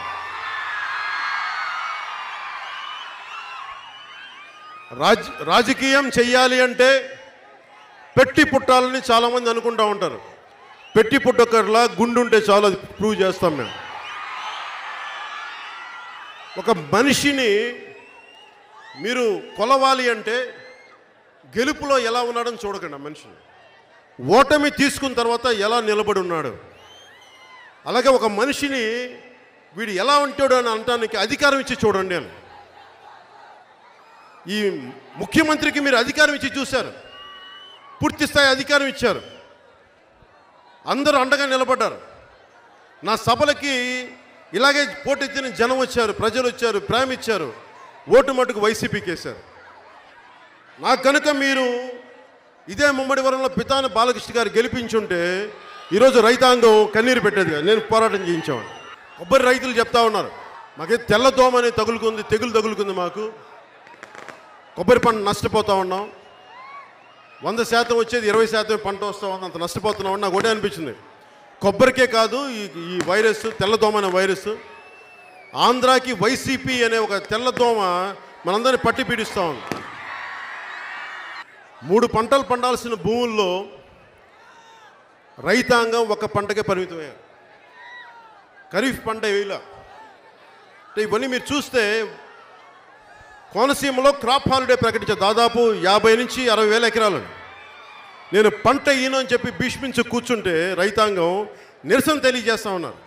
రాజ్ రాజకీయం చెయ్యాలి అంటే పెట్టి పుట్టాలని చాలామంది అనుకుంటా ఉంటారు పెట్టి పుట్టకర్లా గుండుంటే చాలు అది ప్రూవ్ చేస్తాం మేము ఒక మనిషిని మీరు కొలవాలి అంటే గెలుపులో ఎలా ఉన్నాడని చూడకండి ఆ మనిషిని ఓటమి తీసుకున్న తర్వాత ఎలా నిలబడి ఉన్నాడు అలాగే ఒక మనిషిని వీడు ఎలా ఉంటాడు అని అనటానికి అధికారం ఇచ్చి చూడండి అని ఈ ముఖ్యమంత్రికి మీరు అధికారం ఇచ్చి చూశారు పూర్తి స్థాయి అధికారం ఇచ్చారు అందరూ అండగా నిలబడ్డారు నా సభలకి ఇలాగే పోటెత్తిన జనం వచ్చారు ప్రజలు వచ్చారు ప్రేమ ఇచ్చారు ఓటు మటుకు వైసీపీకి వేశారు నాకు కనుక మీరు ఇదే ముమ్మడి వరంలో పితాని బాలకృష్ణ గారు గెలిపించుంటే ఈరోజు రైతాంగం కన్నీరు పెట్టేది కాదు నేను పోరాటం చేయించాను కొబ్బరి రైతులు చెప్తా ఉన్నారు మాకే తెల్ల దోమ అనేది తగులుకుంది తెగులు తగులుకుంది మాకు కొబ్బరి పంట నష్టపోతా ఉన్నాం వంద శాతం వచ్చేది ఇరవై శాతం పంట వస్తా ఉంది అంత నష్టపోతున్నాం నాకు ఒకటే అనిపించింది కొబ్బరికే కాదు ఈ ఈ వైరస్ తెల్లదోమ అనే వైరస్ ఆంధ్రాకి వైసీపీ అనే ఒక తెల్లదోమ మనందరినీ పట్టి పీడిస్తూ ఉంది మూడు పంటలు పండాల్సిన భూముల్లో రైతాంగం ఒక పంటకే పరిమితమయ్యారు ఖరీఫ్ పంట వేయలా అంటే ఇవన్నీ మీరు చూస్తే కోనసీమలో క్రాప్ హాలిడే ప్రకటించారు దాదాపు యాభై నుంచి అరవై వేల ఎకరాలు నేను పంట ఈను అని చెప్పి భీష్మించి కూర్చుంటే రైతాంగం నిరసన తెలియజేస్తా ఉన్నారు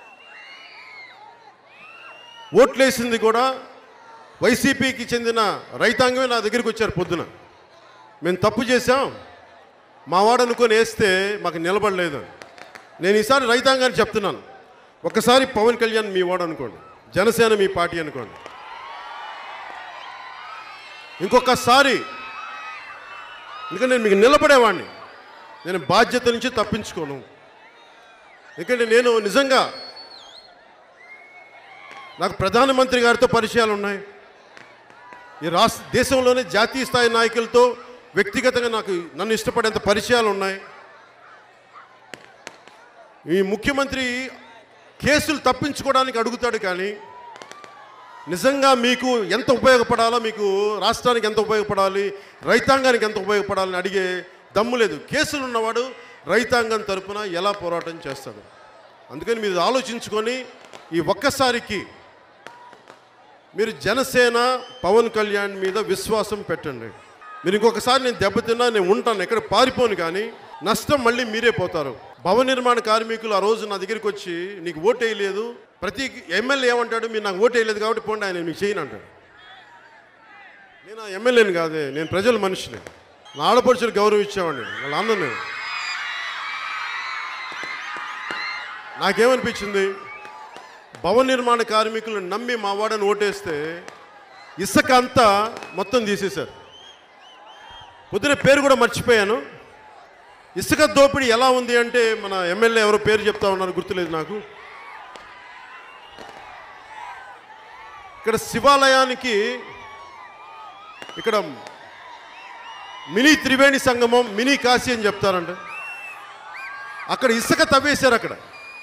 ఓట్లేసింది కూడా వైసీపీకి చెందిన రైతాంగమే నా దగ్గరికి వచ్చారు పొద్దున మేము తప్పు చేశాం మా వాడు అనుకొని వేస్తే మాకు నిలబడలేదు నేను ఈసారి రైతాంగాన్ని చెప్తున్నాను ఒకసారి పవన్ కళ్యాణ్ మీ వాడు అనుకోండి జనసేన మీ పార్టీ అనుకోండి ఇంకొకసారి ఎందుకంటే నేను మీకు నిలబడేవాడిని నేను బాధ్యత నుంచి తప్పించుకోను ఎందుకంటే నేను నిజంగా నాకు ప్రధానమంత్రి గారితో పరిచయాలు ఉన్నాయి ఈ రాష్ట్ర దేశంలోనే జాతీయ స్థాయి నాయకులతో వ్యక్తిగతంగా నాకు నన్ను ఇష్టపడేంత పరిచయాలు ఉన్నాయి ఈ ముఖ్యమంత్రి కేసులు తప్పించుకోవడానికి అడుగుతాడు కానీ నిజంగా మీకు ఎంత ఉపయోగపడాలో మీకు రాష్ట్రానికి ఎంత ఉపయోగపడాలి రైతాంగానికి ఎంత ఉపయోగపడాలని అడిగే దమ్ము లేదు కేసులు ఉన్నవాడు రైతాంగం తరపున ఎలా పోరాటం చేస్తాడు అందుకని మీరు ఆలోచించుకొని ఈ ఒక్కసారికి మీరు జనసేన పవన్ కళ్యాణ్ మీద విశ్వాసం పెట్టండి మీరు ఇంకొకసారి నేను దెబ్బతిన్నా నేను ఉంటాను ఎక్కడ పారిపోను కానీ నష్టం మళ్ళీ మీరే పోతారు భవన నిర్మాణ కార్మికులు ఆ రోజు నా దగ్గరికి వచ్చి నీకు ఓటు వేయలేదు ప్రతి ఎమ్మెల్యే ఏమంటాడు మీరు నాకు ఓటు వేయలేదు కాబట్టి పోండి ఆయన మీకు చేయను అంటాడు నేను ఆ ఎమ్మెల్యేని కాదే నేను ప్రజల మనిషిని నా ఆడపడుచులు గౌరవం ఇచ్చేవాడిని వాళ్ళ అన్న నేను నాకేమనిపించింది భవన నిర్మాణ కార్మికులు నమ్మి మా వాడని ఓటేస్తే ఇసుక అంతా మొత్తం తీసేశారు పొద్దున పేరు కూడా మర్చిపోయాను ఇసుక దోపిడీ ఎలా ఉంది అంటే మన ఎమ్మెల్యే ఎవరో పేరు చెప్తా ఉన్నారు గుర్తులేదు నాకు ఇక్కడ శివాలయానికి ఇక్కడ మినీ త్రివేణి సంగమం మినీ కాశీ అని చెప్తారంట అక్కడ ఇసుక తవ్వేశారు అక్కడ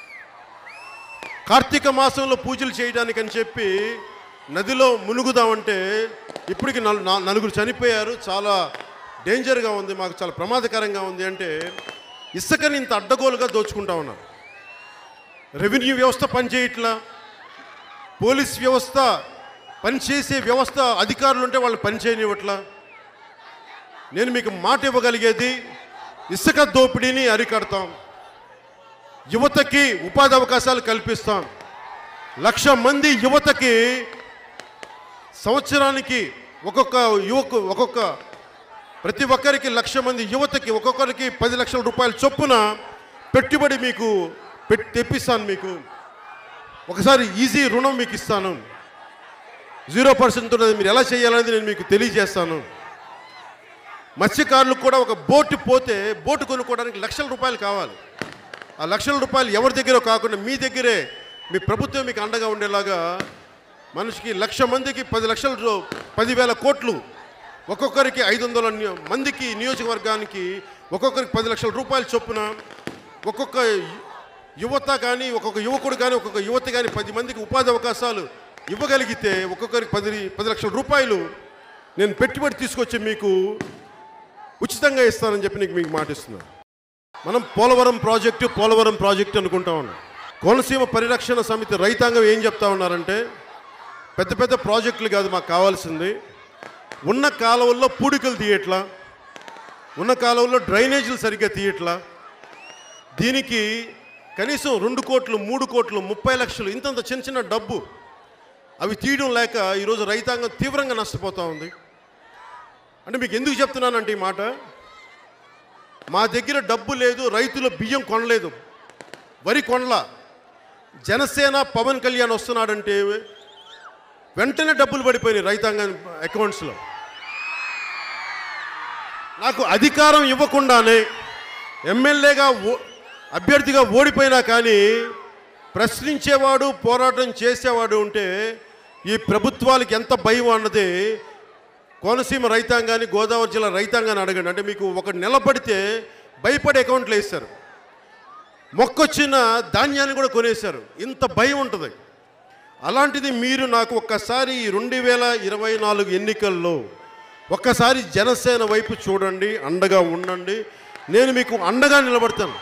కార్తీక మాసంలో పూజలు చేయడానికి అని చెప్పి నదిలో మునుగుదామంటే ఇప్పటికి నలు- నా- నలుగురు చనిపోయారు చాలా డేంజర్గా ఉంది మాకు చాలా ప్రమాదకరంగా ఉంది అంటే ఇసుకని ఇంత అడ్డగోలుగా దోచుకుంటా ఉన్నారు రెవెన్యూ వ్యవస్థ పనిచేయట్లా పోలీస్ వ్యవస్థ పనిచేసే వ్యవస్థ అధికారులు ఉంటే వాళ్ళు పనిచేయనివ్వట్లా నేను మీకు మాట ఇవ్వగలిగేది ఇసుక దోపిడీని అరికడతాం యువతకి ఉపాధి అవకాశాలు కల్పిస్తాం లక్ష మంది యువతకి సంవత్సరానికి ఒక్కొక్క యువకు ఒక్కొక్క ప్రతి ఒక్కరికి లక్ష మంది యువతకి ఒక్కొక్కరికి పది లక్షల రూపాయల చొప్పున పెట్టుబడి మీకు పెట్టి తెప్పిస్తాను మీకు ఒకసారి ఈజీ రుణం మీకు ఇస్తాను జీరో పర్సెంట్ ఉన్నది మీరు ఎలా చేయాలనేది నేను మీకు తెలియజేస్తాను మత్స్యకారులకు కూడా ఒక బోటు పోతే బోటు కొనుక్కోవడానికి లక్షల రూపాయలు కావాలి ఆ లక్షల రూపాయలు ఎవరి దగ్గర కాకుండా మీ దగ్గరే మీ ప్రభుత్వం మీకు అండగా ఉండేలాగా మనిషికి లక్ష మందికి పది లక్షల రూ- పదివేల కోట్లు ఒక్కొక్కరికి ఐదు వందల నియో- మందికి నియోజకవర్గానికి ఒక్కొక్కరికి పది లక్షల రూపాయలు చొప్పున ఒక్కొక్క యు- యువత కానీ ఒక్కొక్క యువకుడు కానీ ఒక్కొక్క యువత కానీ పది మందికి ఉపాధి అవకాశాలు ఇవ్వగలిగితే ఒక్కొక్కరికి పది పది లక్షల రూపాయలు నేను పెట్టుబడి తీసుకొచ్చి మీకు ఉచితంగా ఇస్తానని చెప్పి నీకు మీకు మాటిస్తున్నాను మనం పోలవరం ప్రాజెక్టు పోలవరం ప్రాజెక్టు అనుకుంటా ఉన్నాం కోనసీమ పరిరక్షణ సమితి రైతాంగం ఏం చెప్తా ఉన్నారంటే పెద్ద పెద్ద ప్రాజెక్టులు కాదు మాకు కావాల్సింది ఉన్న కాలువల్లో పూడికలు తీయట్లా ఉన్న కాలువల్లో డ్రైనేజీలు సరిగ్గా తీయట్లా దీనికి కనీసం రెండు కోట్లు మూడు కోట్లు ముప్పై లక్షలు ఇంతంత చిన్న చిన్న డబ్బు అవి తీయడం లేక ఈరోజు రైతాంగం తీవ్రంగా నష్టపోతూ ఉంది అంటే మీకు ఎందుకు చెప్తున్నానంటే ఈ మాట మా దగ్గర డబ్బు లేదు రైతులు బియ్యం కొనలేదు వరి కొనలా జనసేన పవన్ కళ్యాణ్ వస్తున్నాడంటే వెంటనే డబ్బులు పడిపోయినాయి రైతాంగం అకౌంట్స్లో నాకు అధికారం ఇవ్వకుండానే ఎమ్మెల్యేగా ఓ అభ్యర్థిగా ఓడిపోయినా కానీ ప్రశ్నించేవాడు పోరాటం చేసేవాడు ఉంటే ఈ ప్రభుత్వాలకి ఎంత భయం అన్నది కోనసీమ రైతాంగాన్ని గోదావరి జిల్లా రైతాంగాన్ని అడగండి అంటే మీకు ఒక నిలబడితే భయపడి అకౌంట్లు వేస్తారు మొక్కొచ్చిన ధాన్యాన్ని కూడా కొనేశారు ఇంత భయం ఉంటుంది అలాంటిది మీరు నాకు ఒక్కసారి ఈ రెండు వేల ఇరవై నాలుగు ఎన్నికల్లో ఒక్కసారి జనసేన వైపు చూడండి అండగా ఉండండి నేను మీకు అండగా నిలబడతాను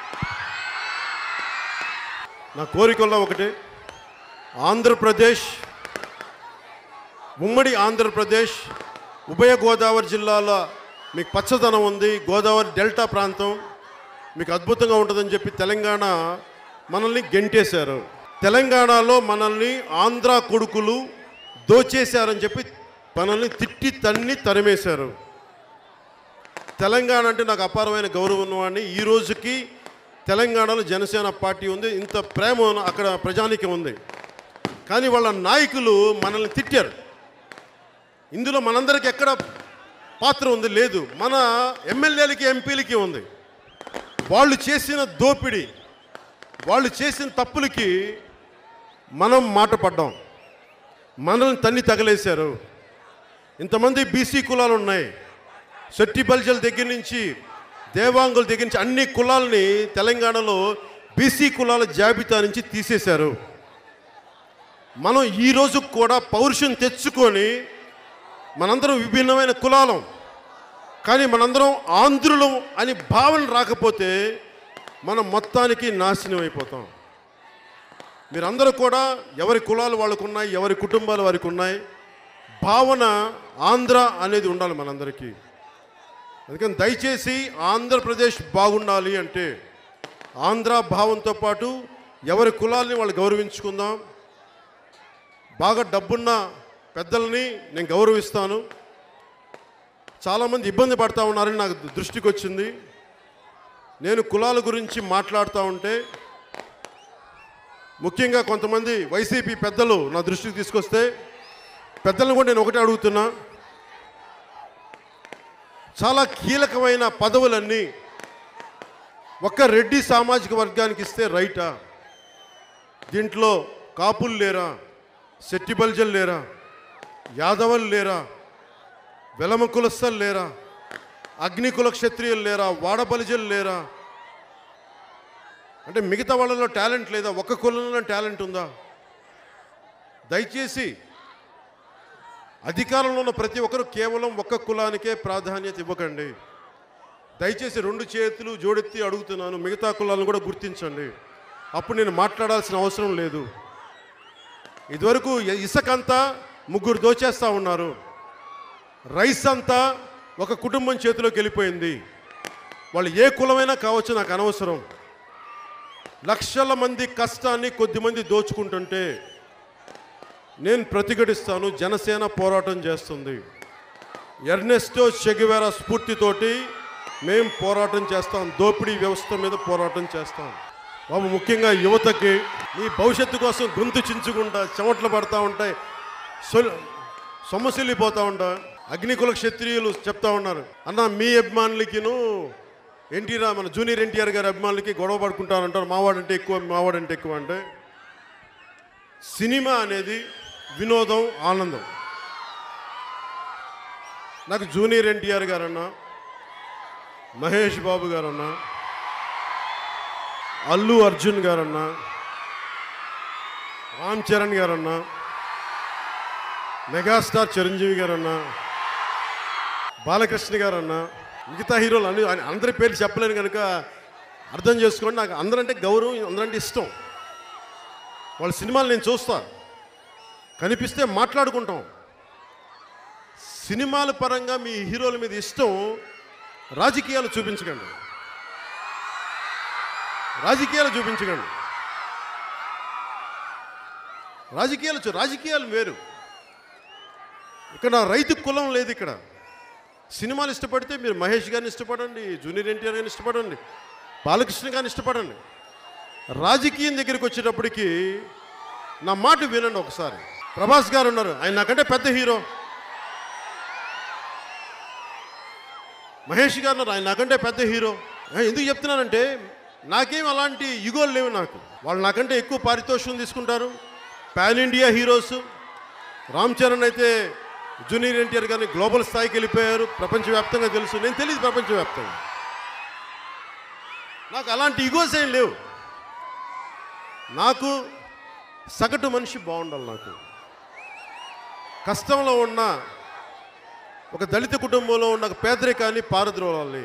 నా కోరికల్లో ఒకటి ఆంధ్రప్రదేశ్ ఉమ్మడి ఆంధ్రప్రదేశ్ ఉభయ గోదావరి జిల్లాల మీకు పచ్చదనం ఉంది గోదావరి డెల్టా ప్రాంతం మీకు అద్భుతంగా ఉంటుందని చెప్పి తెలంగాణ మనల్ని గెంటేశారు తెలంగాణలో మనల్ని ఆంధ్ర కొడుకులు దోచేశారని చెప్పి మనల్ని తిట్టి తన్ని తరిమేశారు తెలంగాణ అంటే నాకు అపారమైన గౌరవం ఉన్నవాడిని ఈ రోజుకి తెలంగాణలో జనసేన పార్టీ ఉంది ఇంత ప్రేమ అక్కడ ప్రజానికి ఉంది కానీ వాళ్ళ నాయకులు మనల్ని తిట్టారు ఇందులో మనందరికి ఎక్కడ పాత్ర ఉంది లేదు మన ఎమ్మెల్యేలకి ఎంపీలకి ఉంది వాళ్ళు చేసిన దోపిడీ వాళ్ళు చేసిన తప్పులకి మనం మాట పడ్డాం మనల్ని తన్ని తగలేశారు ఇంతమంది బీసీ కులాలు ఉన్నాయి శెట్టి బల్జల దగ్గర నుంచి దేవాంగుల దగ్గర నుంచి అన్ని కులాలని తెలంగాణలో బీసీ కులాల జాబితా నుంచి తీసేశారు మనం ఈ రోజు కూడా పౌరుషం తెచ్చుకొని మనందరం విభిన్నమైన కులాలం కానీ మనందరం ఆంధ్రులం అని భావన రాకపోతే మనం మొత్తానికి నాశనం అయిపోతాం మీరందరూ కూడా ఎవరి కులాలు వాళ్ళకు ఉన్నాయి ఎవరి కుటుంబాలు వారికి ఉన్నాయి భావన ఆంధ్ర అనేది ఉండాలి మనందరికీ అందుకని దయచేసి ఆంధ్రప్రదేశ్ బాగుండాలి అంటే ఆంధ్ర భావంతో పాటు ఎవరి కులాల్ని వాళ్ళు గౌరవించుకుందాం బాగా డబ్బున్న పెద్దల్ని నేను గౌరవిస్తాను చాలామంది ఇబ్బంది పడతా ఉన్నారని నాకు దృష్టికి వచ్చింది నేను కులాల గురించి మాట్లాడుతూ ఉంటే ముఖ్యంగా కొంతమంది వైసీపీ పెద్దలు నా దృష్టికి తీసుకొస్తే పెద్దలను కూడా నేను ఒకటే అడుగుతున్నా చాలా కీలకమైన పదవులన్నీ ఒక్క రెడ్డి సామాజిక వర్గానికి ఇస్తే రైటా దీంట్లో కాపులు లేరా శెట్టి బల్జలు లేరా యాదవలు లేరా వెలమ కులస్థలు లేరా అగ్నికుల క్షత్రియులు లేరా వాడ బలిజలు లేరా అంటే మిగతా వాళ్ళలో టాలెంట్ లేదా ఒక్క కులంలో టాలెంట్ ఉందా దయచేసి అధికారంలో ఉన్న ప్రతి ఒక్కరు కేవలం ఒక్క కులానికే ప్రాధాన్యత ఇవ్వకండి దయచేసి రెండు చేతులు జోడెత్తి అడుగుతున్నాను మిగతా కులాలను కూడా గుర్తించండి అప్పుడు నేను మాట్లాడాల్సిన అవసరం లేదు ఇదివరకు ఇ- ఇసుకంతా ముగ్గురు దోచేస్తూ ఉన్నారు రైస్ అంతా ఒక కుటుంబం చేతిలోకి వెళ్ళిపోయింది వాళ్ళు ఏ కులమైనా కావచ్చు నాకు అనవసరం లక్షల మంది కష్టాన్ని కొద్దిమంది దోచుకుంటుంటే నేను ప్రతిఘటిస్తాను జనసేన పోరాటం చేస్తుంది ఎర్నెస్టో చెగివేరా స్ఫూర్తితోటి మేము పోరాటం చేస్తాం దోపిడీ వ్యవస్థ మీద పోరాటం చేస్తాం బాబు ముఖ్యంగా యువతకి మీ భవిష్యత్తు కోసం గొంతు చించుకుంటా చెమట్లు పడతా ఉంటాయి సొల్ సొమ్మసిల్లిపోతూ ఉంటా అగ్నికుల క్షత్రియులు చెప్తా ఉన్నారు అన్న మీ అభిమానులకిను ఎన్టీఆర్ మన జూనియర్ ఎన్టీఆర్ గారి అభిమానులకి గొడవ పడుకుంటారంటారు మావాడంటే ఎక్కువ మావాడంటే ఎక్కువ అంటే సినిమా అనేది వినోదం ఆనందం నాకు జూనియర్ ఎన్టీఆర్ గారన్నా మహేష్ బాబు గారన్నా అల్లు అర్జున్ గారన్నా రామ్ చరణ్ గారన్నా మెగాస్టార్ చిరంజీవి గారన్నా బాలకృష్ణ గారన్నా మిగతా హీరోలు అన్ని అందరి పేర్లు చెప్పలేను కనుక అర్థం చేసుకోండి నాకు అందరంటే గౌరవం అందరంటే ఇష్టం వాళ్ళ సినిమాలు నేను చూస్తా కనిపిస్తే మాట్లాడుకుంటాం సినిమాల పరంగా మీ హీరోల మీద ఇష్టం రాజకీయాలు చూపించకండి రాజకీయాలు చూపించకండి రాజకీయాలు చూ- రాజకీయాలు వేరు ఇక్కడ రైతు కులం లేదు ఇక్కడ సినిమాలు ఇష్టపడితే మీరు మహేష్ గారిని ఇష్టపడండి జూనియర్ ఎన్టీఆర్ గారిని ఇష్టపడండి బాలకృష్ణ గారిని ఇష్టపడండి రాజకీయం దగ్గరికి వచ్చేటప్పటికి నా మాట వినండి ఒకసారి ప్రభాస్ గారు ఉన్నారు ఆయన నాకంటే పెద్ద హీరో మహేష్ గారు ఉన్నారు ఆయన నాకంటే పెద్ద హీరో ఆ, ఎందుకు చెప్తున్నానంటే నాకేం అలాంటి యుగోలు లేవు నాకు వాళ్ళు నాకంటే ఎక్కువ పారితోషికం తీసుకుంటారు pan India heroes Ram Charan అయితే జూనియర్ ఎన్టీఆర్ గారిని గ్లోబల్ స్థాయికి వెళ్ళిపోయారు ప్రపంచవ్యాప్తంగా తెలుసు నేను తెలియదు ప్రపంచవ్యాప్తంగా నాకు అలాంటి ఇగోస్ ఏం లేవు నాకు సగటు మనిషి బాగుండాలి నాకు కష్టంలో ఉన్న ఒక దళిత కుటుంబంలో ఉన్న ఒక పేదరికాన్ని పారద్రోలాలి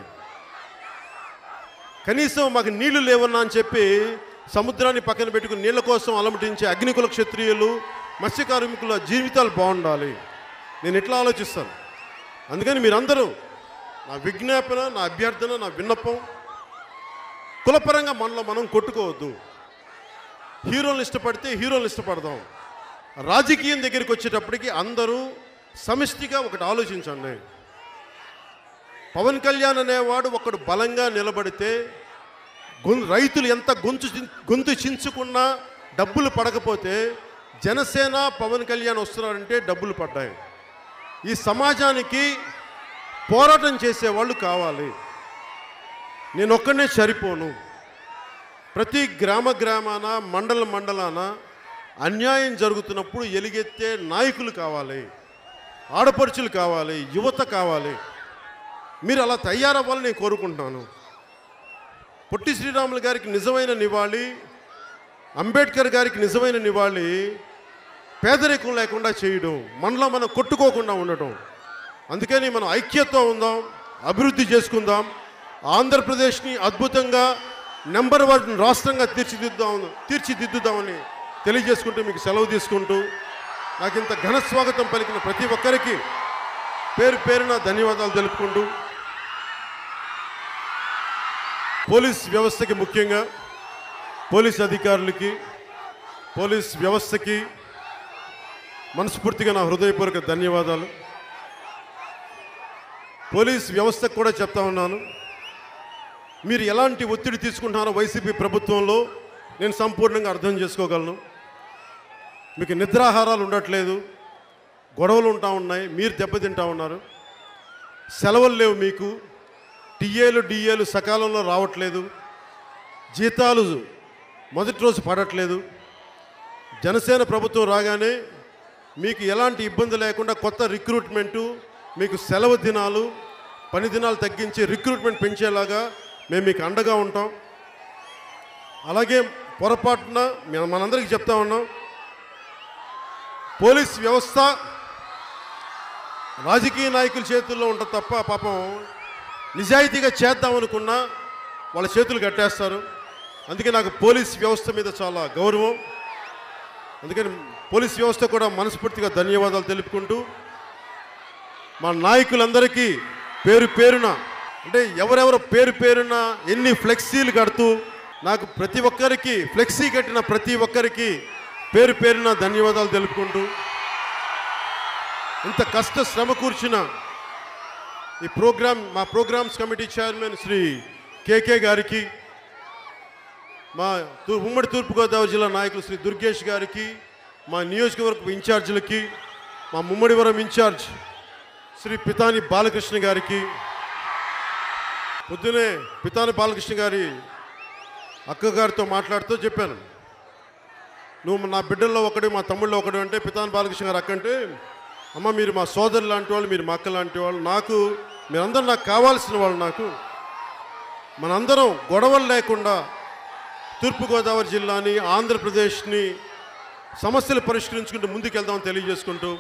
కనీసం మాకు నీళ్లు లేవన్నా అని చెప్పి సముద్రాన్ని పక్కన పెట్టుకుని నీళ్ళ కోసం అలమటించే అగ్నికుల క్షత్రియులు మత్స్య కార్మికుల జీవితాలు బాగుండాలి నేను ఎట్లా ఆలోచిస్తాను అందుకని మీరందరూ నా విజ్ఞాపన నా అభ్యర్థన నా విన్నపం కులపరంగా మనలో మనం కొట్టుకోవద్దు హీరోలను ఇష్టపడితే హీరోలను ఇష్టపడదాం రాజకీయం దగ్గరికి వచ్చేటప్పటికి అందరూ సమిష్టిగా ఒకటి ఆలోచించండి పవన్ కళ్యాణ్ అనేవాడు ఒకడు బలంగా నిలబడితే గొం- రైతులు ఎంత గొంతు చిం- గొంతు చించుకున్నా డబ్బులు పడకపోతే జనసేన పవన్ కళ్యాణ్ వస్తున్నారంటే డబ్బులు పడ్డాయి ఈ సమాజానికి పోరాటం చేసేవాళ్ళు కావాలి నేను ఒక్కనే సరిపోను ప్రతి గ్రామ గ్రామాన మండల మండలాన అన్యాయం జరుగుతున్నప్పుడు ఎలుగెత్తే నాయకులు కావాలి ఆడపడుచులు కావాలి యువత కావాలి మీరు అలా తయారవ్వాలని నేను కోరుకుంటున్నాను పొట్టి శ్రీరాములు గారికి నిజమైన నివాళి అంబేద్కర్ గారికి నిజమైన నివాళి పేదరికం లేకుండా చేయడం మనలో మనం కొట్టుకోకుండా ఉండటం అందుకని మనం ఐక్యతతో ఉందాం అభివృద్ధి చేసుకుందాం ఆంధ్రప్రదేశ్ని అద్భుతంగా నెంబర్ వన్ రాష్ట్రంగా తీర్చిదిద్దాం తీర్చిదిద్దుదామని తెలియజేసుకుంటూ మీకు సెలవు తీసుకుంటూ నాకు ఇంత ఘన స్వాగతం పలికిన ప్రతి ఒక్కరికి పేరు పేరున ధన్యవాదాలు తెలుపుకుంటూ పోలీస్ వ్యవస్థకి ముఖ్యంగా పోలీస్ అధికారులకి పోలీస్ వ్యవస్థకి మనస్ఫూర్తిగా నా హృదయపూర్వక ధన్యవాదాలు పోలీస్ వ్యవస్థకు కూడా చెప్తా ఉన్నాను మీరు ఎలాంటి ఒత్తిడి తీసుకుంటున్నారో వైసీపీ ప్రభుత్వంలో నేను సంపూర్ణంగా అర్థం చేసుకోగలను మీకు నిద్రాహారాలు ఉండట్లేదు గొడవలు ఉంటా ఉన్నాయి మీరు దెబ్బతింటా ఉన్నారు సెలవులు లేవు మీకు టీఏలు డిఏలు సకాలంలో రావట్లేదు జీతాలు మొదటి రోజు పడట్లేదు జనసేన ప్రభుత్వం రాగానే మీకు ఎలాంటి ఇబ్బంది లేకుండా కొత్త రిక్రూట్మెంటు మీకు సెలవు దినాలు పని దినాలు తగ్గించి రిక్రూట్మెంట్ పెంచేలాగా మేము మీకు అండగా ఉంటాం అలాగే పొరపాటున మేము మనందరికీ చెప్తా ఉన్నాం పోలీస్ వ్యవస్థ రాజకీయ నాయకుల చేతుల్లో ఉంటుంది తప్ప పాపం నిజాయితీగా చేద్దామనుకున్నా వాళ్ళ చేతులు కట్టేస్తారు అందుకే నాకు పోలీస్ వ్యవస్థ మీద చాలా గౌరవం అందుకని పోలీస్ వ్యవస్థ కూడా మనస్ఫూర్తిగా ధన్యవాదాలు తెలుపుకుంటూ మా నాయకులందరికీ పేరు పేరున అంటే ఎవరెవరు పేరు పేరున ఎన్ని ఫ్లెక్సీలు కడుతూ నాకు ప్రతి ఒక్కరికి ఫ్లెక్సీ కట్టిన ప్రతి ఒక్కరికి పేరు పేరున ధన్యవాదాలు తెలుపుకుంటూ ఇంత కష్ట శ్రమ కూర్చిన ఈ ప్రోగ్రామ్ మా programmes committee chairman Shri KK గారికి మా తూ- ఉమ్మడి తూర్పుగోదావరి జిల్లా నాయకులు శ్రీ దుర్గేష్ గారికి మా నియోజకవర్గ ఇన్ఛార్జీలకి మా ముమ్మడివరం ఇన్ఛార్జ్ శ్రీ పితాని బాలకృష్ణ గారికి పొద్దునే పితాని బాలకృష్ణ గారి అక్కగారితో మాట్లాడుతూ చెప్పాను నువ్వు నా బిడ్డల్లో ఒకటి మా తమ్ముళ్ళు ఒకటి అంటే పితాని బాలకృష్ణ గారు అక్కంటే అమ్మ మీరు మా సోదరు లాంటి వాళ్ళు మీరు మా అక్క లాంటి వాళ్ళు నాకు మీరందరూ నాకు కావాల్సిన వాళ్ళు నాకు మనందరం గొడవలు లేకుండా తూర్పుగోదావరి జిల్లాని ఆంధ్రప్రదేశ్ని సమస్యలు పరిష్కరించుకుంటూ ముందుకెళ్దామని తెలియజేసుకుంటూ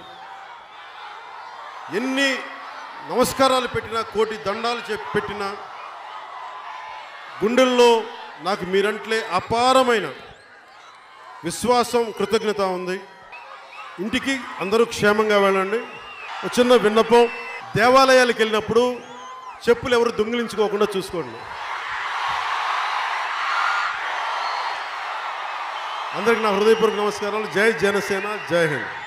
ఎన్ని నమస్కారాలు పెట్టినా కోటి దండాలు చెప్పి పెట్టినా గుండెల్లో నాకు మీరంట్లే అపారమైన విశ్వాసం కృతజ్ఞత ఉంది ఇంటికి అందరూ క్షేమంగా వెళ్ళండి ఒక చిన్న విన్నపం దేవాలయాలకు వెళ్ళినప్పుడు చెప్పులు ఎవరు దొంగిలించుకోకుండా చూసుకోండి అందరికీ నా హృదయపూర్వక నమస్కారాలు జై జనసేన జై హింద్